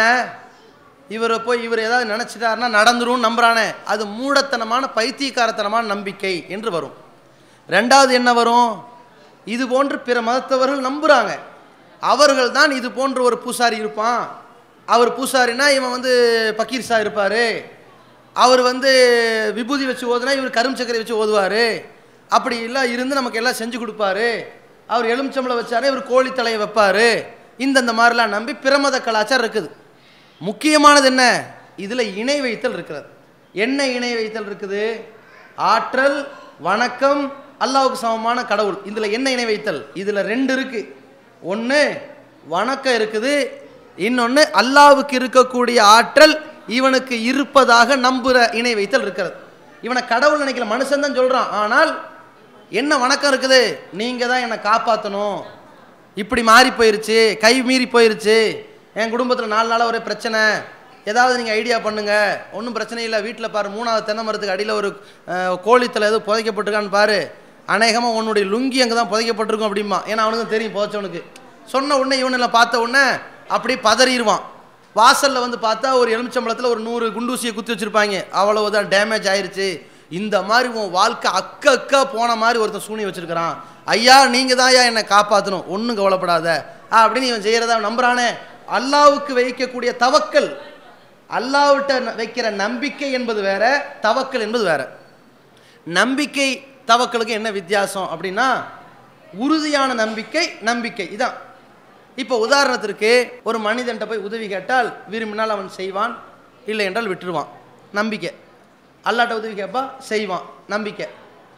இவரை போய் இவர் ஏதாவது நினச்சிட்டாருன்னா நடந்துரும் நம்புறானே அது மூடத்தனமான பைத்தியக்காரத்தனமான நம்பிக்கை என்று வரும் ரெண்டாவது என்ன வரும் இது போன்று பிற மதத்தவர்கள் நம்புகிறாங்க அவர்கள் தான் இது போன்ற ஒரு பூசாரி இருப்பான் அவர் பூசாரினா இவன் வந்து பக்கீர்சா இருப்பார் அவர் வந்து விபூதி வச்சு ஓதுனா இவர் கரும் சக்கரை வச்சு ஓதுவார் அப்படி எல்லாம் இருந்து நமக்கு எல்லாம் செஞ்சு கொடுப்பாரு அவர் எலுமிச்சம்பளம் வச்சாரு இவர் கோழி தலையை வைப்பார் இந்தந்த மாதிரிலாம் நம்பி பிரமத கலாச்சாரம் இருக்குது முக்கியமானது என்ன இதில் இணை வைத்தல் இருக்கிறது என்ன இணை வைத்தல் இருக்குது ஆற்றல் வணக்கம் அல்லாவுக்கு சமமான கடவுள் இதில் என்ன இணை வைத்தல் இதில் ரெண்டு இருக்கு ஒன்று வணக்கம் இருக்குது இன்னொன்று அல்லாவுக்கு இருக்கக்கூடிய ஆற்றல் இவனுக்கு இருப்பதாக நம்புகிற இணை வைத்தல் இருக்கிறது இவனை கடவுள் நினைக்கல மனுஷன் தான் சொல்கிறான் ஆனால் என்ன வணக்கம் இருக்குது நீங்கள் தான் என்னை காப்பாற்றணும் இப்படி மாறி போயிருச்சு கை மீறி போயிருச்சு என் குடும்பத்தில் நாலு நாளாக ஒரே பிரச்சனை ஏதாவது நீங்கள் ஐடியா பண்ணுங்க ஒன்றும் பிரச்சனை இல்லை வீட்டில் பாரு மூணாவது தென்னை மரத்துக்கு அடியில் ஒரு அஹ், கோழித்தலை எதுவும் புதைக்கப்பட்டிருக்கான்னு பாரு அநேகமாக உன்னுடைய லுங்கி அங்கே தான் புதைக்கப்பட்டிருக்கும் அப்படிமா ஏன்னா அவனுக்கு தெரியும் புதைச்சவனுக்கு சொன்ன உடனே இவனெல்லாம் பார்த்த உடனே அப்படியே பதறிடுவான் வாசலில் வந்து பார்த்தா ஒரு எலுமிச்சம்பளத்தில் ஒரு நூறு குண்டூசியை குத்தி வச்சுருப்பாங்க அவ்வளவுதான் டேமேஜ் ஆயிருச்சு இந்த மாதிரி உன் வாழ்க்கை அக்க அக்கா போன மாதிரி ஒருத்தன் சூனி வச்சிருக்கிறான் ஐயா நீங்கள் தான் ஐயா என்னை காப்பாற்றணும் ஒன்றும் கவலைப்படாத ஆ, அப்படின்னு இவன் செய்கிறதா நம்புறானே அல்லாவுக்கு வைக்கக்கூடிய தவக்கல் அல்லாவிட்ட ந- வைக்கிற நம்பிக்கை என்பது வேற தவக்கல் என்பது வேற நம்பிக்கை தவக்கலுக்கு என்ன வித்தியாசம் அப்படின்னா உறுதியான நம்பிக்கை நம்பிக்கை இதான் இப்போ உதாரணத்திற்கு ஒரு மனிதன்ட்ட போய் உதவி கேட்டால் விரும்பினால் அவன் செய்வான் இல்லை என்றால் விட்டுருவான் நம்பிக்கை அல்லாட்ட உதவி கேட்பா செய்வான் நம்பிக்கை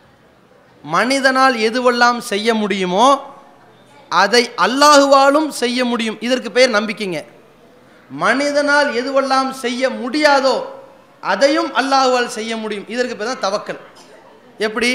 மனிதனால் எதுவெல்லாம் செய்ய முடியுமோ அதை அல்லாஹுவாலும் செய்ய முடியும் இதற்கு பேர் நம்பிக்கைங்க மனிதனால் எதுவெல்லாம் செய்ய முடியாதோ அதையும் அல்லாஹுவால் செய்ய முடியும் இதற்கு பேர் தான் தவக்கல் எப்படி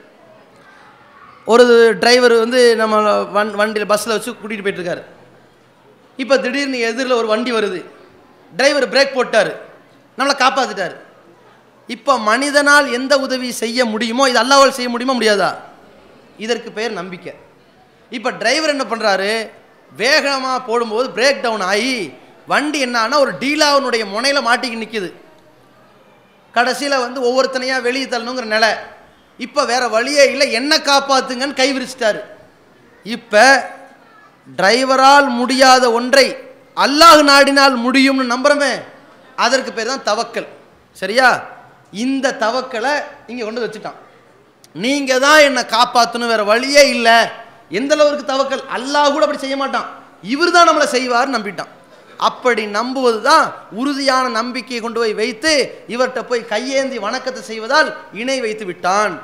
ஒரு டிரைவர் வந்து நம்ம வண் வண்டியில் பஸ்ஸில் வச்சு கூட்டிகிட்டு போயிட்டுருக்காரு இப்போ திடீர்னு எதிரில் ஒரு வண்டி வருது டிரைவர் பிரேக் போட்டார் நம்மளை காப்பாற்றிட்டார் இப்போ மனிதனால் எந்த உதவி செய்ய முடியுமோ இது அல்லாவால் செய்ய முடியுமா முடியாதா இதற்கு பெயர் நம்பிக்கை இப்போ டிரைவர் என்ன பண்ணுறாரு வேகமாக போடும்போது பிரேக் டவுன் ஆகி வண்டி என்னன்னா ஒரு டீலாவனுடைய முனையில் மாட்டிக்கி நிற்கிது கடைசியில் வந்து ஒவ்வொருத்தனையாக வெளியே தள்ளணுங்கிற நிலை இப்போ வேற வழியே இல்லை என்ன காப்பாத்துங்கன்னு கை விரிச்சிட்டாரு இப்போ டிரைவரால் முடியாத ஒன்றை அல்லாஹ் நாடினால் முடியும்னு நம்புறமே அதற்கு பேர் தான் தவக்கல் சரியா இந்த தவக்கலை இங்கே கொண்டு வச்சுட்டான் நீங்கள் தான் என்னை காப்பாற்றணும் வேற வழியே இல்லை எந்த அளவுக்கு தவக்கல் அல்லாஹ் கூட அப்படி செய்ய மாட்டான் இவர் தான் நம்மளை செய்வார்னு நம்பிட்டான் அப்படி நம்புவது தான் உறுதியான நம்பிக்கையை கொண்டு போய் வைத்து இவர்கிட்ட போய் கையேந்தி வணக்கத்தை செய்வதால் இணை வைத்து விட்டான்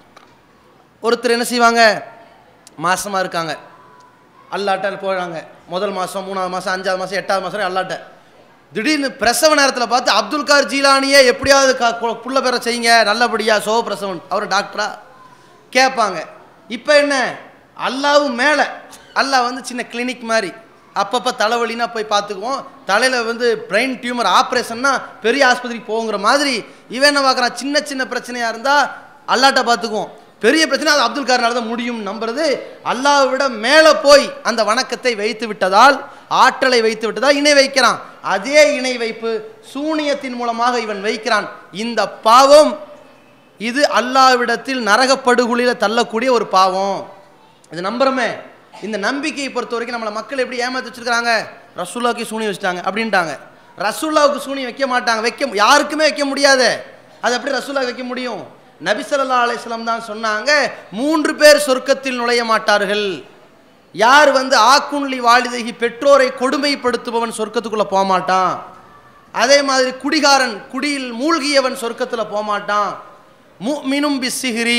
ஒருத்தர் என்ன செய்வாங்க மாசமாக இருக்காங்க அல்லாட்ட போகிறாங்க முதல் மாதம் மூணாவது மாதம் அஞ்சாவது மாதம் எட்டாவது மாதம் அல்லாட்ட திடீர்னு பிரசவ நேரத்தில் பார்த்து அப்துல் கார் ஜீலானியே எப்படியாவது க கு- புள்ள பெற செய்யுங்க நல்லபடியா சோ பிரசவன் அவர் டாக்டரா கேட்பாங்க இப்போ என்ன அல்லாவும் மேலே அல்லாஹ் வந்து சின்ன கிளினிக் மாதிரி அப்பப்போ தலைவலினா போய் பார்த்துக்குவோம் தலையில் வந்து பிரெயின் டியூமர் ஆப்ரேஷன்னா பெரிய ஆஸ்பத்திரிக்கு போங்கிற மாதிரி இவன் என்ன பார்க்குறான் சின்ன சின்ன பிரச்சனையாக இருந்தால் அல்லாட்ட பார்த்துக்குவோம் பெரிய பிரச்சனை அது அப்துல் கார்னால தான் முடியும் நம்புறது அல்லாஹ்வை விட மேலே போய் அந்த வணக்கத்தை வைத்து விட்டதால் ஆற்றலை வைத்து விட்டதால் இணை வைக்கிறான் அதே இணை வைப்பு சூனியத்தின் மூலமாக இவன் வைக்கிறான் இந்த பாவம் இது அல்லாவிடத்தில் நரகப்படுகொலியில் தள்ளக்கூடிய ஒரு பாவம் இது நம்புறோமே இந்த நம்பிக்கையை பொறுத்த வரைக்கும் நம்மளை மக்கள் எப்படி ஏமாத்தி வச்சிருக்காங்க ரசூல்லாவுக்கு சூனி வச்சுட்டாங்க அப்படின்ட்டாங்க ரசூல்லாவுக்கு சூனி வைக்க மாட்டாங்க வைக்க யாருக்குமே வைக்க முடியாது அது எப்படி ரசூல்லா வைக்க முடியும் நபி ஸல்லல்லாஹு அலைஹி வஸல்லம் தான் சொன்னாங்க மூன்று பேர் சொர்க்கத்தில் நுழைய மாட்டார்கள் யார் வந்து ஆக்குன்லி வாலிதகி பெற்றோரை கொடுமைப்படுத்துபவன் சொர்க்கத்துக்குள்ள போக மாட்டான் அதே மாதிரி குடிகாரன் குடியில் மூழ்கியவன் சொர்க்கத்தில் போகமாட்டான் முஃமினும் பிஸ்ஸிஹிரி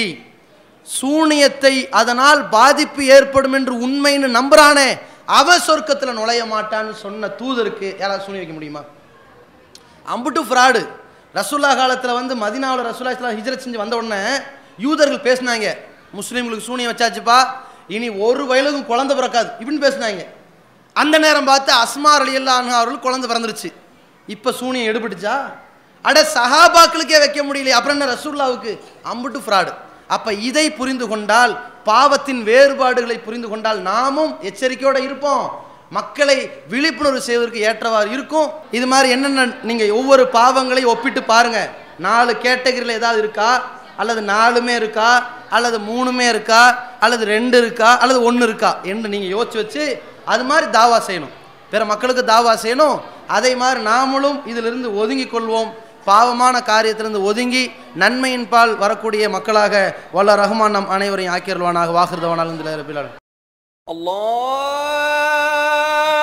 சூனியத்தை அதனால் பாதிப்பு ஏற்படும் என்று உண்மைன்னு நம்புறானே அவன் சொர்க்கத்தில் நுழைய மாட்டான்னு சொன்ன தூதருக்கு யாராவது சூனி வைக்க முடியுமா அம்புட்டு ஃப்ராடு ரசூல்லா காலத்தில் வந்து மதினாவில் ரசூல்லா இஸ்லாம் ஹிஜ்ரத் செஞ்சு வந்த உடனே யூதர்கள் பேசினாங்க முஸ்லீம்களுக்கு சூனியம் வச்சாச்சுப்பா இனி ஒரு வயலுக்கும் குழந்தை பிறக்காது இப்படின்னு பேசினாங்க அந்த நேரம் பார்த்து அஸ்மார் அலி அவர்கள் குழந்தை பிறந்துருச்சு இப்போ சூனியம் எடுபட்டுச்சா அட சஹாபாக்களுக்கே வைக்க முடியலையே அப்புறம் என்ன ரசூல்லாவுக்கு அம்புட்டு ஃப்ராடு அப்போ இதை புரிந்து கொண்டால் பாவத்தின் வேறுபாடுகளை புரிந்து கொண்டால் நாமும் எச்சரிக்கையோடு இருப்போம் மக்களை விழிப்புணர்வு செய்வதற்கு ஏற்றவாறு இருக்கும் இது மாதிரி என்னென்ன நீங்கள் ஒவ்வொரு பாவங்களையும் ஒப்பிட்டு பாருங்க நாலு கேட்டகரியில் ஏதாவது இருக்கா அல்லது நாலுமே இருக்கா அல்லது மூணுமே இருக்கா அல்லது ரெண்டு இருக்கா அல்லது ஒன்று இருக்கா என்று நீங்கள் யோசிச்சு வச்சு அது மாதிரி தாவா செய்யணும் பிற மக்களுக்கு தாவா செய்யணும் அதே மாதிரி நாமளும் இதிலிருந்து ஒதுங்கிக் கொள்வோம் பாவமான காரியத்திலிருந்து ஒதுங்கி நன்மையின் பால் வரக்கூடிய மக்களாக வல்ல ரஹ்மான் நம் அனைவரையும் ஆக்கியருள்வானாக வாகிருதவானால் இந்த الله